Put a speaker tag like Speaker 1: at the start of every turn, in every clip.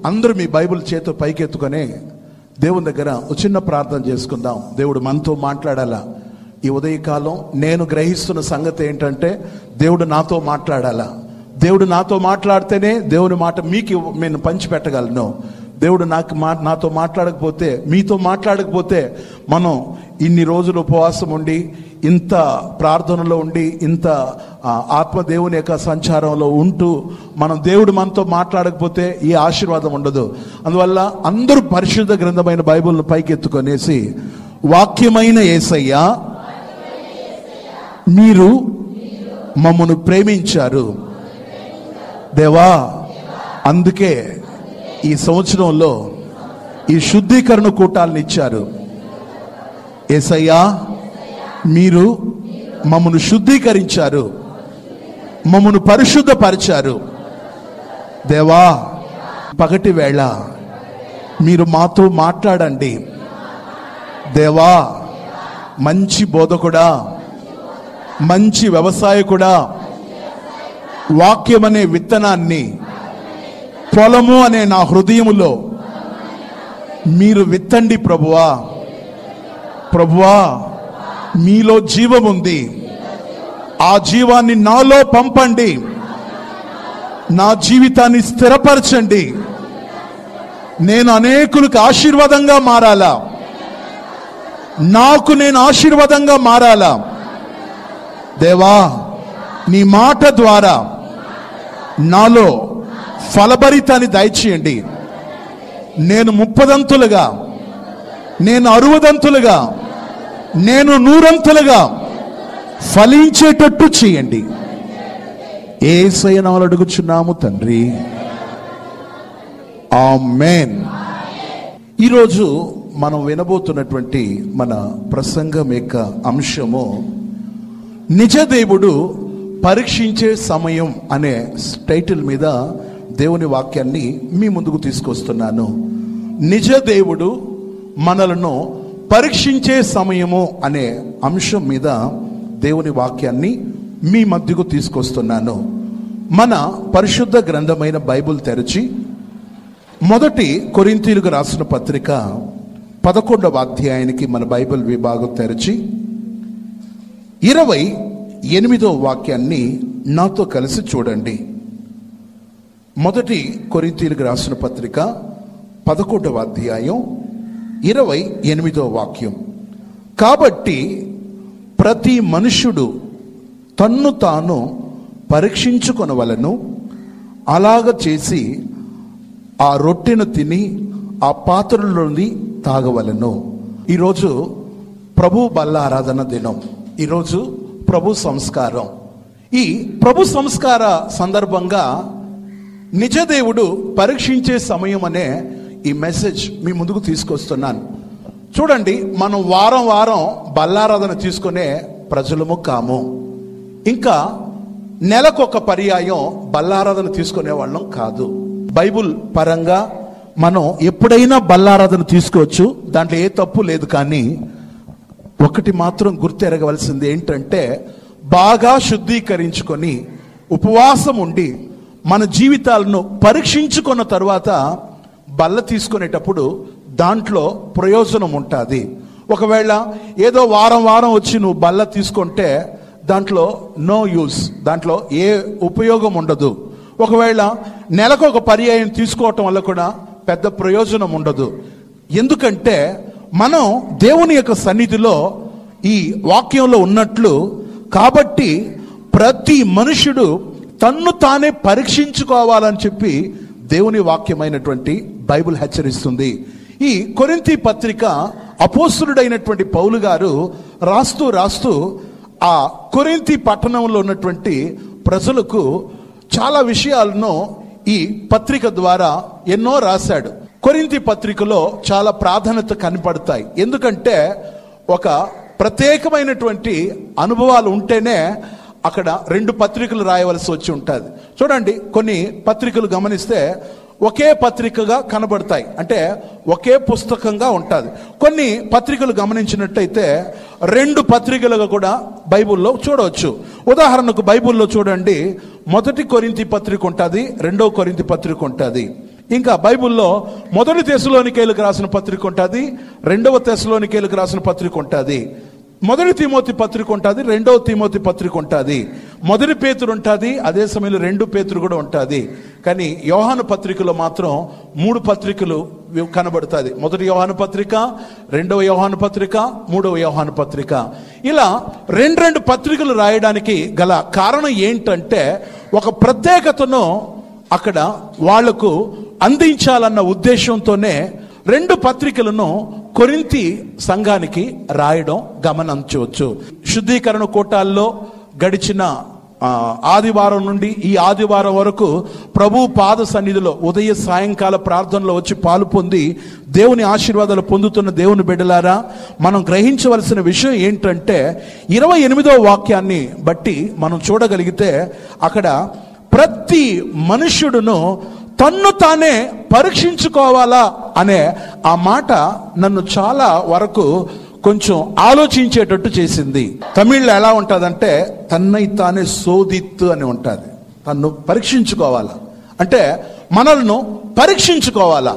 Speaker 1: అందరూ మీ బైబిల్ చేతో పైకెత్తుకొని దేవుని దగ్గర ఒక చిన్న ప్రార్థన చేసుకుందాం దేవుడు మనతో మాట్లాడాలా ఈ ఉదయకాలం నేను గ్రహిస్తున్న సంగతి ఏంటంటే దేవుడు నాతో మాట్లాడాలా దేవుడు నాతో మాట్లాడితేనే దేవుని మాట మీకు ఇవ్వ- నేను పంచిపెట్టగలను దేవుడు నాకు మా నాతో మాట్లాడకపోతే మీతో మాట్లాడకపోతే మనం ఇన్ని రోజులు ఉపవాసం ఉండి ఇంత ప్రార్థనలో ఉండి ఇంత ఆ, ఆత్మదేవుని యొక్క సంచారంలో ఉంటూ మనం దేవుడు మనతో మాట్లాడకపోతే ఈ ఆశీర్వాదం ఉండదు అందువల్ల అందరూ పరిశుద్ధ గ్రంథమైన బైబిల్ను పైకెత్తుకొనేసి వాక్యమైన ఏసయ్య మీరు మమ్మను ప్రేమించారు దేవా అందుకే ఈ సంవత్సరంలో ఈ శుద్ధీకరణ కూటాలను ఇచ్చారు ఏసయ్యా మీరు మమ్మను శుద్ధీకరించారు మమ్మను పరిశుద్ధపరిచారు దేవా పగటి వేళ మీరు మాతో మాట్లాడండి దేవా మంచి బోధకుడా మంచి వ్యవసాయకుడా వాక్యం అనే విత్తనాన్ని పొలము అనే నా హృదయములో మీరు విత్తండి ప్రభువా ప్రభువా మీలో జీవం ఉంది ఆ జీవాన్ని నాలో పంపండి నా జీవితాన్ని స్థిరపరచండి నేను అనేకులకు ఆశీర్వాదంగా మారాలా నాకు నేను ఆశీర్వాదంగా మారాలా దేవా నీ మాట ద్వారా నాలో ఫలభరితాన్ని దయచేయండి నేను ముప్పదంతులుగా నేను అరువదంతులుగా నేను నూరంతులుగా ఫలించేటట్టు చేయండి ఏ సయనాలు అడుగుచున్నాము తండ్రి ఆమెన్ ఈరోజు మనం వినబోతున్నటువంటి మన ప్రసంగం యొక్క అంశము నిజదేవుడు పరీక్షించే సమయం అనే టైటిల్ మీద దేవుని వాక్యాన్ని మీ ముందుకు తీసుకొస్తున్నాను నిజదేవుడు మనలను పరీక్షించే సమయము అనే అంశం మీద దేవుని వాక్యాన్ని మీ మధ్యకు తీసుకొస్తున్నాను మన పరిశుద్ధ గ్రంథమైన బైబిల్ తెరచి మొదటి కొరింతీలకు రాసిన పత్రిక పదకొండవ అధ్యాయానికి మన బైబిల్ విభాగం తెరచి ఇరవై ఎనిమిదో వాక్యాన్ని నాతో కలిసి చూడండి మొదటి కొరింతీలకు రాసిన పత్రిక పదకొండవ అధ్యాయం ఇరవై ఎనిమిదో వాక్యం కాబట్టి ప్రతి మనుష్యుడు తన్ను తాను పరీక్షించుకొనవలను అలాగ చేసి ఆ రొట్టెను తిని ఆ పాత్రలోని తాగవలను ఈరోజు ప్రభు బల్ల ఆరాధన దినం ఈరోజు ప్రభు సంస్కారం ఈ ప్రభు సంస్కార సందర్భంగా నిజదేవుడు పరీక్షించే సమయం అనే ఈ మెసేజ్ మీ ముందుకు తీసుకొస్తున్నాను చూడండి మనం వారం వారం బల్లారాధన తీసుకునే ప్రజలము కాము ఇంకా నెలకొక పర్యాయం బల్లారాధన తీసుకునే వాళ్ళం కాదు బైబుల్ పరంగా మనం ఎప్పుడైనా బల్లారాధన తీసుకోవచ్చు దాంట్లో ఏ తప్పు లేదు కానీ ఒకటి మాత్రం గుర్తెరగవలసింది ఏంటంటే బాగా శుద్ధీకరించుకొని ఉపవాసం ఉండి మన జీవితాలను పరీక్షించుకున్న తర్వాత బల్ల తీసుకునేటప్పుడు దాంట్లో ప్రయోజనం ఉంటుంది ఒకవేళ ఏదో వారం వారం వచ్చి నువ్వు బల్ల తీసుకుంటే దాంట్లో నో యూస్ దాంట్లో ఏ ఉపయోగం ఉండదు ఒకవేళ నెలకు ఒక పర్యాయం తీసుకోవటం వల్ల కూడా పెద్ద ప్రయోజనం ఉండదు ఎందుకంటే మనం దేవుని యొక్క సన్నిధిలో ఈ వాక్యంలో ఉన్నట్లు కాబట్టి ప్రతి మనుషుడు తన్ను తానే పరీక్షించుకోవాలని చెప్పి దేవుని వాక్యమైనటువంటి బైబిల్ హెచ్చరిస్తుంది ఈ కొరింతి పత్రిక అపోస్తుడైనటువంటి పౌలు గారు రాస్తూ రాస్తూ ఆ కొరింతి పట్టణంలో ఉన్నటువంటి ప్రజలకు చాలా విషయాలను ఈ పత్రిక ద్వారా ఎన్నో రాశాడు కొరింతి పత్రికలో చాలా ప్రాధాన్యత కనపడతాయి ఎందుకంటే ఒక ప్రత్యేకమైనటువంటి అనుభవాలు ఉంటేనే అక్కడ రెండు పత్రికలు రాయవలసి వచ్చి ఉంటుంది చూడండి కొన్ని పత్రికలు గమనిస్తే ఒకే పత్రికగా కనబడతాయి అంటే ఒకే పుస్తకంగా ఉంటుంది కొన్ని పత్రికలు గమనించినట్టయితే రెండు పత్రికలుగా కూడా బైబిల్లో చూడవచ్చు ఉదాహరణకు బైబిల్లో చూడండి మొదటి కొరింతి పత్రిక ఉంటుంది రెండో కొరింతి పత్రిక ఉంటుంది ఇంకా బైబిల్లో మొదటి తెశలోనికేలకు రాసిన పత్రిక ఉంటుంది రెండవ తెశలోనికేలకు రాసిన పత్రిక ఉంటుంది మొదటి తిమోతి పత్రిక ఉంటుంది రెండవ తిమోతి పత్రిక ఉంటుంది మొదటి పేతురు ఉంటుంది అదే సమయంలో రెండు పేతురు కూడా ఉంటుంది కానీ యోహాను పత్రికలో మాత్రం మూడు పత్రికలు వి- కనబడుతుంది మొదటి యోహాను పత్రిక రెండవ యోహాను పత్రిక మూడవ యోహాను పత్రిక ఇలా రెండు రెండు పత్రికలు రాయడానికి గల కారణం ఏంటంటే ఒక ప్రత్యేకతను అక్కడ వాళ్లకు అందించాలన్న ఉద్దేశంతోనే రెండు పత్రికలను కొరింతి సంఘానికి రాయడం గమనించవచ్చు శుద్ధీకరణ కోటాల్లో గడిచిన ఆ, ఆదివారం నుండి ఈ ఆదివారం వరకు ప్రభు పాద సన్నిధిలో ఉదయ సాయంకాల ప్రార్థనలో వచ్చి పాలు పొంది దేవుని ఆశీర్వాదాలు పొందుతున్న దేవుని బిడ్డలారా మనం గ్రహించవలసిన విషయం ఏంటంటే ఇరవై ఎనిమిదో వాక్యాన్ని బట్టి మనం చూడగలిగితే అక్కడ ప్రతి మనుష్యుడును తన్ను తానే పరీక్షించుకోవాలా అనే ఆ మాట నన్ను చాలా వరకు కొంచెం ఆలోచించేటట్టు చేసింది తమిళ్లో ఎలా ఉంటుందంటే తన్నై తానే శోధిత్తు అని ఉంటుంది తన్ను పరీక్షించుకోవాలా అంటే మనల్ని పరీక్షించుకోవాలా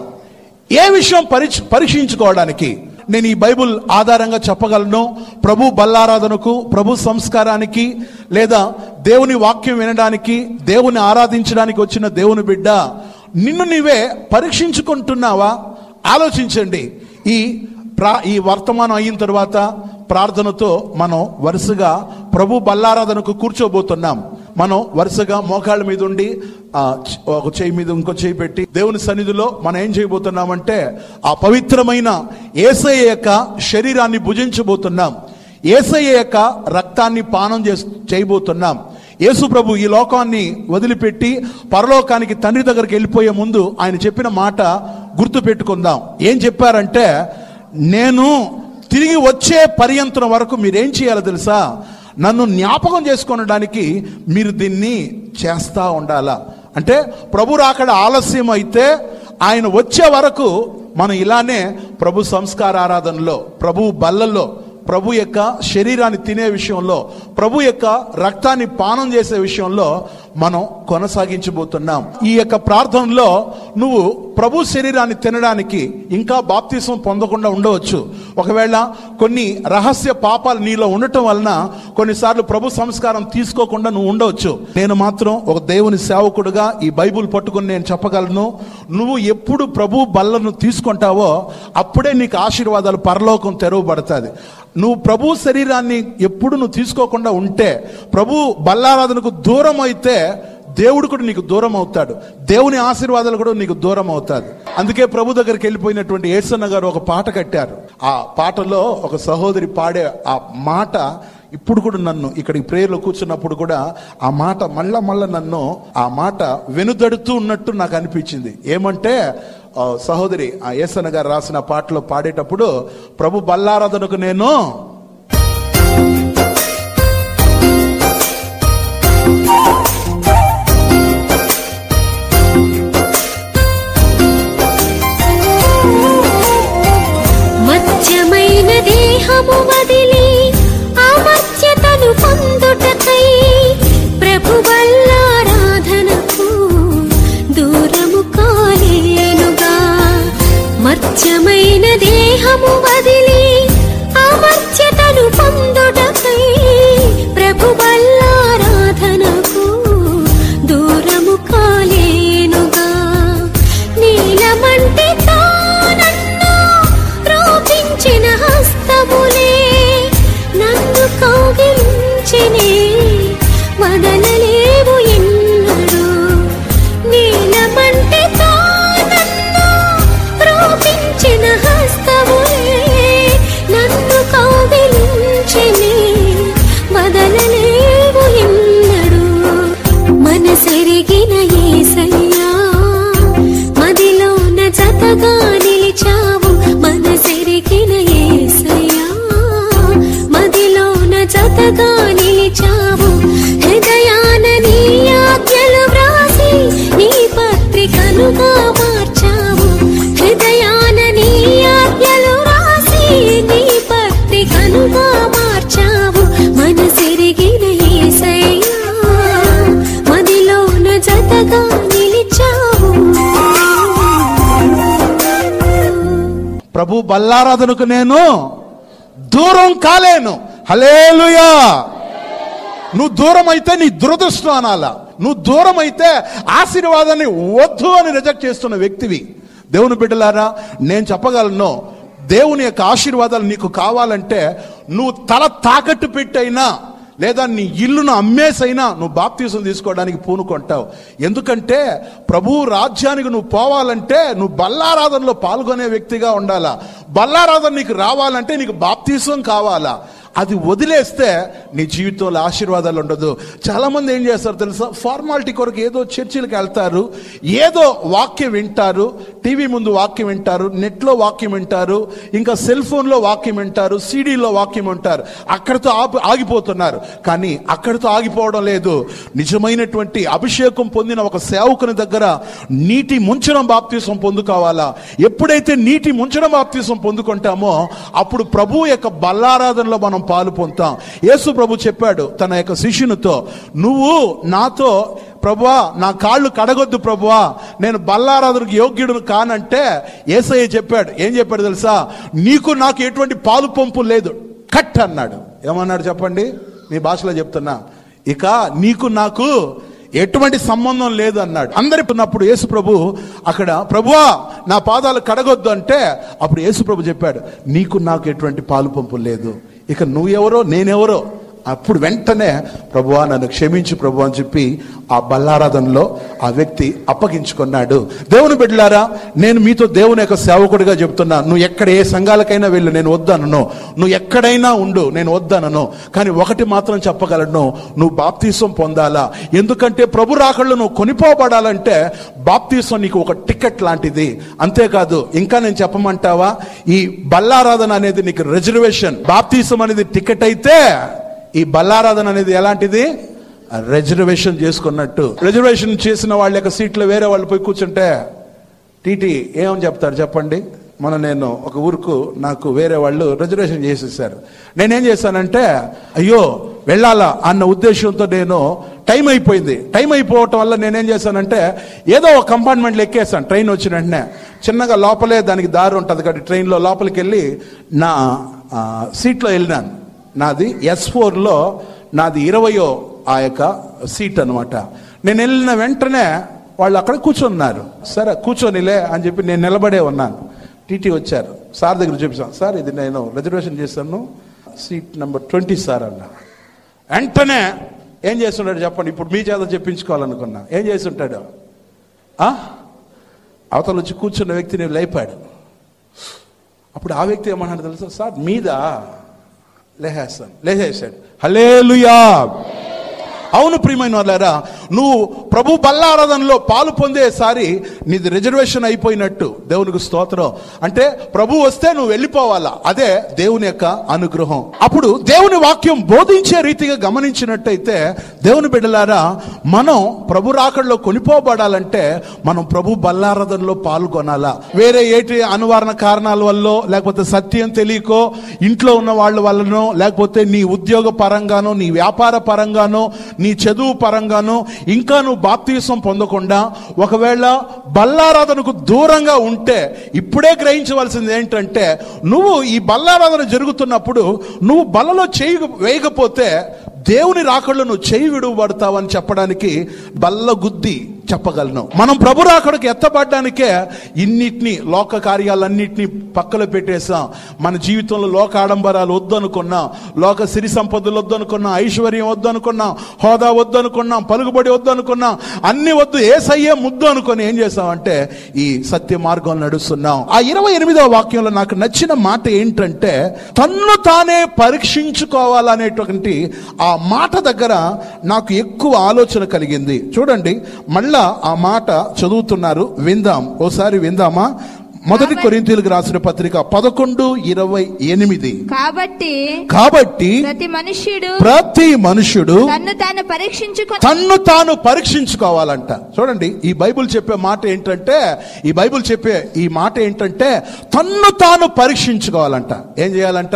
Speaker 1: ఏ విషయం పరీక్ష పరీక్షించుకోవడానికి నేను ఈ బైబుల్ ఆధారంగా చెప్పగలను ప్రభు బల్లారాధనకు ప్రభు సంస్కారానికి లేదా దేవుని వాక్యం వినడానికి దేవుని ఆరాధించడానికి వచ్చిన దేవుని బిడ్డ నిన్ను నీవే పరీక్షించుకుంటున్నావా ఆలోచించండి ఈ ప్రా ఈ వర్తమానం అయిన తర్వాత ప్రార్థనతో మనం వరుసగా ప్రభు బల్లారాధనకు కూర్చోబోతున్నాం మనం వరుసగా మోకాళ్ళ మీద ఉండి ఆ, చ- ఒక చేయి మీద ఇంకో చేయి పెట్టి దేవుని సన్నిధిలో మనం ఏం చేయబోతున్నామంటే ఆ పవిత్రమైన ఏసయ్య యొక్క శరీరాన్ని భుజించబోతున్నాం ఏసయ్య యొక్క రక్తాన్ని పానం చేస్ చేయబోతున్నాం యేసు ప్రభు ఈ లోకాన్ని వదిలిపెట్టి పరలోకానికి తండ్రి దగ్గరికి వెళ్ళిపోయే ముందు ఆయన చెప్పిన మాట గుర్తు పెట్టుకుందాం ఏం చెప్పారంటే నేను తిరిగి వచ్చే పర్యంతరం వరకు మీరేం చేయాలో తెలుసా నన్ను జ్ఞాపకం చేసుకొనడానికి మీరు దీన్ని చేస్తా ఉండాలా అంటే ప్రభు రాకడ ఆలస్యం అయితే ఆయన వచ్చే వరకు మనం ఇలానే ప్రభు సంస్కార ఆరాధనలో ప్రభు బల్లల్లో ప్రభు యొక్క శరీరాన్ని తినే విషయంలో ప్రభు యొక్క రక్తాన్ని పానం చేసే విషయంలో మనం కొనసాగించబోతున్నాం ఈ యొక్క ప్రార్థనలో నువ్వు ప్రభు శరీరాన్ని తినడానికి ఇంకా బాప్తీసం పొందకుండా ఉండవచ్చు ఒకవేళ కొన్ని రహస్య పాపాలు నీలో ఉండటం వలన కొన్నిసార్లు ప్రభు సంస్కారం తీసుకోకుండా నువ్వు ఉండవచ్చు నేను మాత్రం ఒక దేవుని సేవకుడుగా ఈ బైబుల్ పట్టుకుని నేను చెప్పగలను నువ్వు ఎప్పుడు ప్రభు బల్లను తీసుకుంటావో అప్పుడే నీకు ఆశీర్వాదాలు పరలోకం తెరవబడుతుంది నువ్వు ప్రభు శరీరాన్ని ఎప్పుడు నువ్వు తీసుకోకుండా ఉంటే ప్రభు బల్లారాధనకు దూరం అయితే దేవుడు కూడా నీకు దూరం అవుతాడు దేవుని ఆశీర్వాదాలు కూడా నీకు దూరం అవుతాది అందుకే ప్రభు దగ్గరికి వెళ్ళిపోయినటువంటి ఏసన్న గారు ఒక పాట కట్టారు ఆ పాటలో ఒక సహోదరి పాడే ఆ మాట ఇప్పుడు కూడా నన్ను ఇక్కడ ఈ ప్రేయర్లో కూర్చున్నప్పుడు కూడా ఆ మాట మళ్ళా మళ్ళా నన్ను ఆ మాట వెనుదడుతూ ఉన్నట్టు నాకు అనిపించింది ఏమంటే ఆ, సహోదరి ఆ ఏసన్న గారు రాసిన పాటలో పాడేటప్పుడు ప్రభు బల్లారాధనకు నేను
Speaker 2: మత్స్యమైన దేహము వదిలి అమర్త్యతను పొందుటకై ప్రభు వల్లారాధనకు దూరము కాలేనుగా మత్స్యమైన దేహము వదిలి అమర్త్యతను పొందుటకై ప్రభు వల్లారాధనకు దూరము కాలేనుగా నీలమంటే తానన్ను రూపించిన హస్తములే నన్ను కౌగిలించినే వదలలేవు ఎన్నడు నీలమంటే తానన్ను రూపించిన హస్తములే నన్ను కౌగిలించినే వదలలేవు ఎన్నడు మనసెరిగిన యేసయ్యా మదిలోన జతగా నిలిచావు మనసెరిగిన యేసయ్యా మదిలోన జతగా నిలిచావు హృదయాన నీ ఆజ్ఞలు వ్రాసి నీ పత్రికలుగా మార్చావు హృదయాన నీ
Speaker 1: ప్రభు బల్లారాధనకు నేను దూరం కాలేను హలేలుయా నువ్వు దూరం అయితే నీ దురదృష్టం అనాలా నువ్వు దూరం అయితే ఆశీర్వాదాన్ని వద్దు అని రిజెక్ట్ చేస్తున్న వ్యక్తివి దేవుని బిడ్డలారా నేను చెప్పగలను దేవుని యొక్క ఆశీర్వాదాలు నీకు కావాలంటే నువ్వు తల తాకట్టు పెట్టైనా లేదా నీ ఇల్లును అమ్మేసైనా నువ్వు బాప్తీసం తీసుకోవడానికి పూనుకుంటావు ఎందుకంటే ప్రభు రాజ్యానికి నువ్వు పోవాలంటే నువ్వు బల్లారాధనలో పాల్గొనే వ్యక్తిగా ఉండాలా బల్లారాధన నీకు రావాలంటే నీకు బాప్తీసం కావాలా అది వదిలేస్తే నీ జీవితంలో ఆశీర్వాదాలు ఉండదు చాలా మంది ఏం చేస్తారు తెలుసా ఫార్మాలిటీ కొరకు ఏదో చర్చిలకు వెళ్తారు ఏదో వాక్యం వింటారు టీవీ ముందు వాక్యం వింటారు నెట్లో వాక్యం వింటారు ఇంకా సెల్ ఫోన్లో వాక్యం వింటారు సీడీలో వాక్యం వింటారు అక్కడితో ఆపి ఆగిపోతున్నారు కానీ అక్కడితో ఆగిపోవడం లేదు నిజమైనటువంటి అభిషేకం పొందిన ఒక సేవకుని దగ్గర నీటి ముంచడం బాప్తీసం పొందుకోవాలా ఎప్పుడైతే నీటి ముంచడం బాప్తీసం పొందుకుంటామో అప్పుడు ప్రభు యొక్క బల్లారాధనలో మనం పాలు పొందుతాం యేసు ప్రభు చెప్పాడు తన యొక్క శిష్యునితో నువ్వు నాతో ప్రభువా నా కాళ్ళు కడగొద్దు ప్రభువా నేను బల్లారాధనకు యోగ్యుడు కానంటే ఏసయ్య చెప్పాడు ఏం చెప్పాడు తెలుసా నీకు నాకు ఎటువంటి పాలు పంపు లేదు కట్ అన్నాడు ఏమన్నాడు చెప్పండి మీ భాషలో చెప్తున్నా ఇక నీకు నాకు ఎటువంటి సంబంధం లేదు అన్నాడు అందరి ఉన్నప్పుడు యేసు ప్రభు అక్కడ ప్రభువా నా పాదాలు కడగొద్దు అంటే అప్పుడు యేసు ప్రభు చెప్పాడు నీకు నాకు ఎటువంటి పాలు పంపు లేదు ఇక నువ్వెవరో నేనెవరో అప్పుడు వెంటనే ప్రభువా నన్ను క్షమించు ప్రభు అని చెప్పి ఆ బల్లారాధనలో ఆ వ్యక్తి అప్పగించుకున్నాడు దేవుని బిడ్డలారా నేను మీతో దేవుని యొక్క సేవకుడిగా చెప్తున్నా నువ్వు ఎక్కడ ఏ సంఘాలకైనా వెళ్ళు నేను వద్దనను నువ్వు ఎక్కడైనా ఉండు నేను వద్దనను కానీ ఒకటి మాత్రం చెప్పగలను నువ్వు బాప్తీసం పొందాలా ఎందుకంటే ప్రభు రాకళ్ళు నువ్వు కొనిపోబడాలంటే బాప్తీసం నీకు ఒక టికెట్ లాంటిది అంతేకాదు ఇంకా నేను చెప్పమంటావా ఈ బల్లారాధన అనేది నీకు రిజర్వేషన్ బాప్తీసం అనేది టికెట్ అయితే ఈ బల్లారాధన అనేది ఎలాంటిది రిజర్వేషన్ చేసుకున్నట్టు రిజర్వేషన్ చేసిన వాళ్ళ యొక్క సీట్లో వేరే వాళ్ళు పోయి కూర్చుంటే టీటీ ఏమని చెప్తారు చెప్పండి మన నేను ఒక ఊరుకు నాకు వేరే వాళ్ళు రిజర్వేషన్ చేసేసారు నేనేం చేశానంటే అయ్యో వెళ్ళాలా అన్న ఉద్దేశంతో నేను టైం అయిపోయింది టైం అయిపోవటం వల్ల నేనేం చేశానంటే ఏదో ఒక కంపార్ట్మెంట్లో ఎక్కేసాను ట్రైన్ వచ్చిన వెంటనే చిన్నగా లోపలే దానికి దారి ఉంటుంది కాబట్టి ట్రైన్లో లోపలికి వెళ్ళి నా ఆ, సీట్లో వెళ్ళినాను నాది ఎస్ ఫోర్లో నాది ఇరవయో ఆ యొక్క సీట్ అనమాట నేను వెళ్ళిన వెంటనే వాళ్ళు అక్కడ కూర్చున్నారు సరే కూర్చొనిలే అని చెప్పి నేను నిలబడే ఉన్నాను టీటీ వచ్చారు సార్ దగ్గర చూపిస్తాను సార్ ఇది నేను రిజర్వేషన్ చేశాను సీట్ నెంబర్ ట్వంటీ సార్ అన్న వెంటనే ఏం చేస్తుంటాడు చెప్పండి ఇప్పుడు మీ చేత చెప్పించుకోవాలనుకున్నా ఏం చేస్తుంటాడు ఆ? అవతల వచ్చి కూర్చున్న వ్యక్తిని లేపాడు అప్పుడు ఆ వ్యక్తి ఏమన్నాడు తెలుసా సార్ మీద లేహేస్తాను లేచేసాడు హలేలుయా అవును ప్రియమైన వాళ్ళారా నువ్వు ప్రభు బల్లారాధనలో పాలు పొందేసారి నీది రిజర్వేషన్ అయిపోయినట్టు దేవునికి స్తోత్రం అంటే ప్రభు వస్తే నువ్వు వెళ్ళిపోవాలా అదే దేవుని యొక్క అనుగ్రహం అప్పుడు దేవుని వాక్యం బోధించే రీతిగా గమనించినట్టయితే దేవుని బిడ్డలారా మనం ప్రభు రాకడలో కొనిపోబడాలంటే మనం ప్రభు బల్లారాధనలో పాల్గొనాలా వేరే ఏటి అనువారణ కారణాల వల్ల లేకపోతే సత్యం తెలియకో ఇంట్లో ఉన్న వాళ్ళ వల్లనో లేకపోతే నీ ఉద్యోగ పరంగానో నీ వ్యాపార పరంగానో నీ చదువు పరంగానో ఇంకా నువ్వు బాప్తీసం పొందకుండా ఒకవేళ బల్లారాధనకు దూరంగా ఉంటే ఇప్పుడే గ్రహించవలసింది ఏంటంటే నువ్వు ఈ బల్లారాధన జరుగుతున్నప్పుడు నువ్వు బలలో చేయి వేయకపోతే దేవుని రాకళ్ళు నువ్వు చేయి విడువబడతావని చెప్పడానికి బల్ల గుద్ది చెప్పగలను మనం ప్రభు రాకడికి ఎత్తబడ్డానికే ఇన్నిటిని లోక కార్యాలన్నిటినీ పక్కన పెట్టేసాం మన జీవితంలో లోక ఆడంబరాలు వద్దనుకున్నాం లోక సిరి సంపదలు వద్దనుకున్నాం ఐశ్వర్యం వద్దనుకున్నాం హోదా వద్దనుకున్నాం పలుకుబడి వద్దనుకున్నాం అన్ని వద్దు ఏ సయ్యే ముద్దు అనుకొని ఏం చేసామంటే ఈ సత్య మార్గంలో నడుస్తున్నాం ఆ ఇరవై ఎనిమిదవ వాక్యంలో నాకు నచ్చిన మాట ఏంటంటే తన్ను తానే పరీక్షించుకోవాలనేటువంటి ఆ మాట దగ్గర నాకు ఎక్కువ ఆలోచన కలిగింది చూడండి మళ్ళా ఆ మాట చదువుతున్నారు విందాం ఓసారి విందామా మొదటి కొరింతీలకు రాసిన పత్రిక పదకొండు ఇరవై ఎనిమిది
Speaker 3: కాబట్టి
Speaker 1: కాబట్టి
Speaker 3: ప్రతి మనుష్యుడు
Speaker 1: ప్రతి మనుషుడు
Speaker 3: తన్ను తాను పరీక్షించుకొని
Speaker 1: తన్ను తాను పరీక్షించుకోవాలంట చూడండి ఈ బైబిల్ చెప్పే మాట ఏంటంటే ఈ బైబిల్ చెప్పే ఈ మాట ఏంటంటే తన్ను తాను పరీక్షించుకోవాలంట ఏం చేయాలంట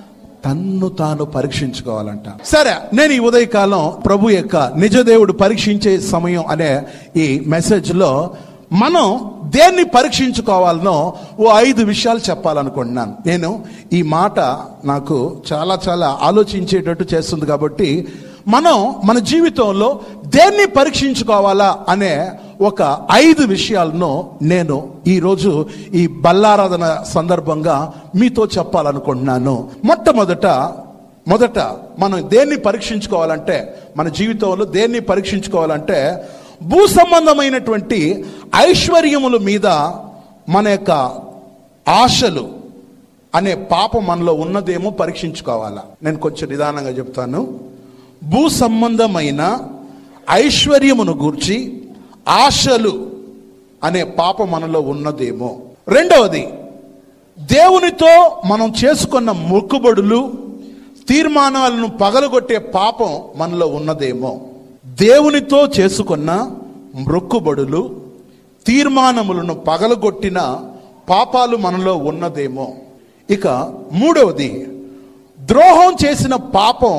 Speaker 1: తన్ను తాను పరీక్షించుకోవాలంట సరే నేను ఈ ఉదయకాలం ప్రభు యొక్క నిజదేవుడు పరీక్షించే సమయం అనే ఈ మెసేజ్ లో మనం దేన్ని పరీక్షించుకోవాలనో ఓ ఐదు విషయాలు చెప్పాలనుకుంటున్నాను నేను ఈ మాట నాకు చాలా చాలా ఆలోచించేటట్టు చేస్తుంది కాబట్టి మనం మన జీవితంలో దేన్ని పరీక్షించుకోవాలా అనే ఒక ఐదు విషయాలను నేను ఈరోజు ఈ బల్లారాధన సందర్భంగా మీతో చెప్పాలనుకుంటున్నాను మొట్టమొదట మొదట మనం దేన్ని పరీక్షించుకోవాలంటే మన జీవితంలో దేన్ని పరీక్షించుకోవాలంటే భూ సంబంధమైనటువంటి ఐశ్వర్యముల మీద మన యొక్క ఆశలు అనే పాపం మనలో ఉన్నదేమో పరీక్షించుకోవాలా నేను కొంచెం నిదానంగా చెప్తాను భూ సంబంధమైన ఐశ్వర్యమును గూర్చి ఆశలు అనే పాపం మనలో ఉన్నదేమో రెండవది దేవునితో మనం చేసుకున్న మొక్కుబడులు తీర్మానాలను పగలగొట్టే పాపం మనలో ఉన్నదేమో దేవునితో చేసుకున్న మొక్కుబడులు తీర్మానములను పగలగొట్టిన పాపాలు మనలో ఉన్నదేమో ఇక మూడవది ద్రోహం చేసిన పాపం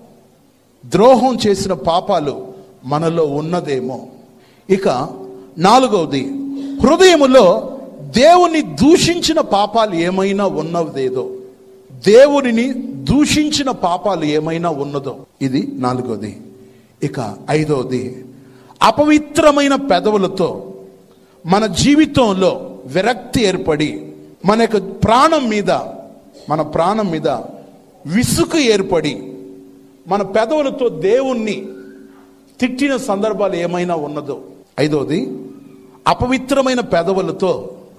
Speaker 1: ద్రోహం చేసిన పాపాలు మనలో ఉన్నదేమో ఇక నాలుగవది హృదయములో దేవుని దూషించిన పాపాలు ఏమైనా ఉన్నదేదో దేవునిని దూషించిన పాపాలు ఏమైనా ఉన్నదో ఇది నాలుగవది ఇక ఐదవది అపవిత్రమైన పెదవులతో మన జీవితంలో విరక్తి ఏర్పడి మన యొక్క ప్రాణం మీద మన ప్రాణం మీద విసుగు ఏర్పడి మన పెదవులతో దేవుణ్ణి తిట్టిన సందర్భాలు ఏమైనా ఉన్నదో ఐదవది అపవిత్రమైన పెదవులతో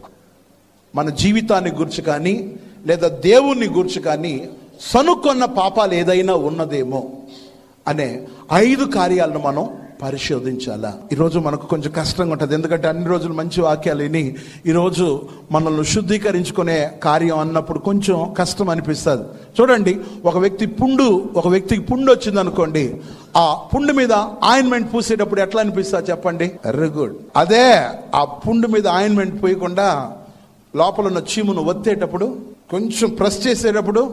Speaker 1: మన జీవితాన్ని గురించి కానీ లేదా దేవుణ్ణి గురించి కానీ సనుకొన్న పాపాలు ఏదైనా ఉన్నదేమో అనే ఐదు కార్యాలను మనం పరిశోధించాలా ఈరోజు మనకు కొంచెం కష్టంగా ఉంటుంది ఎందుకంటే అన్ని రోజులు మంచి వాక్యాలు విని ఈరోజు మనల్ని శుద్ధీకరించుకునే కార్యం అన్నప్పుడు కొంచెం కష్టం అనిపిస్తుంది చూడండి ఒక వ్యక్తి పుండు ఒక వ్యక్తికి పుండు వచ్చింది అనుకోండి ఆ పుండు మీద ఆయింట్మెంట్ పూసేటప్పుడు ఎట్లా అనిపిస్తుంది చెప్పండి వెరీ గుడ్ అదే ఆ పుండు మీద ఆయింట్మెంట్ పూయకుండా లోపల ఉన్న చీమును ఒత్తేటప్పుడు కొంచెం ప్రెస్ చేసేటప్పుడు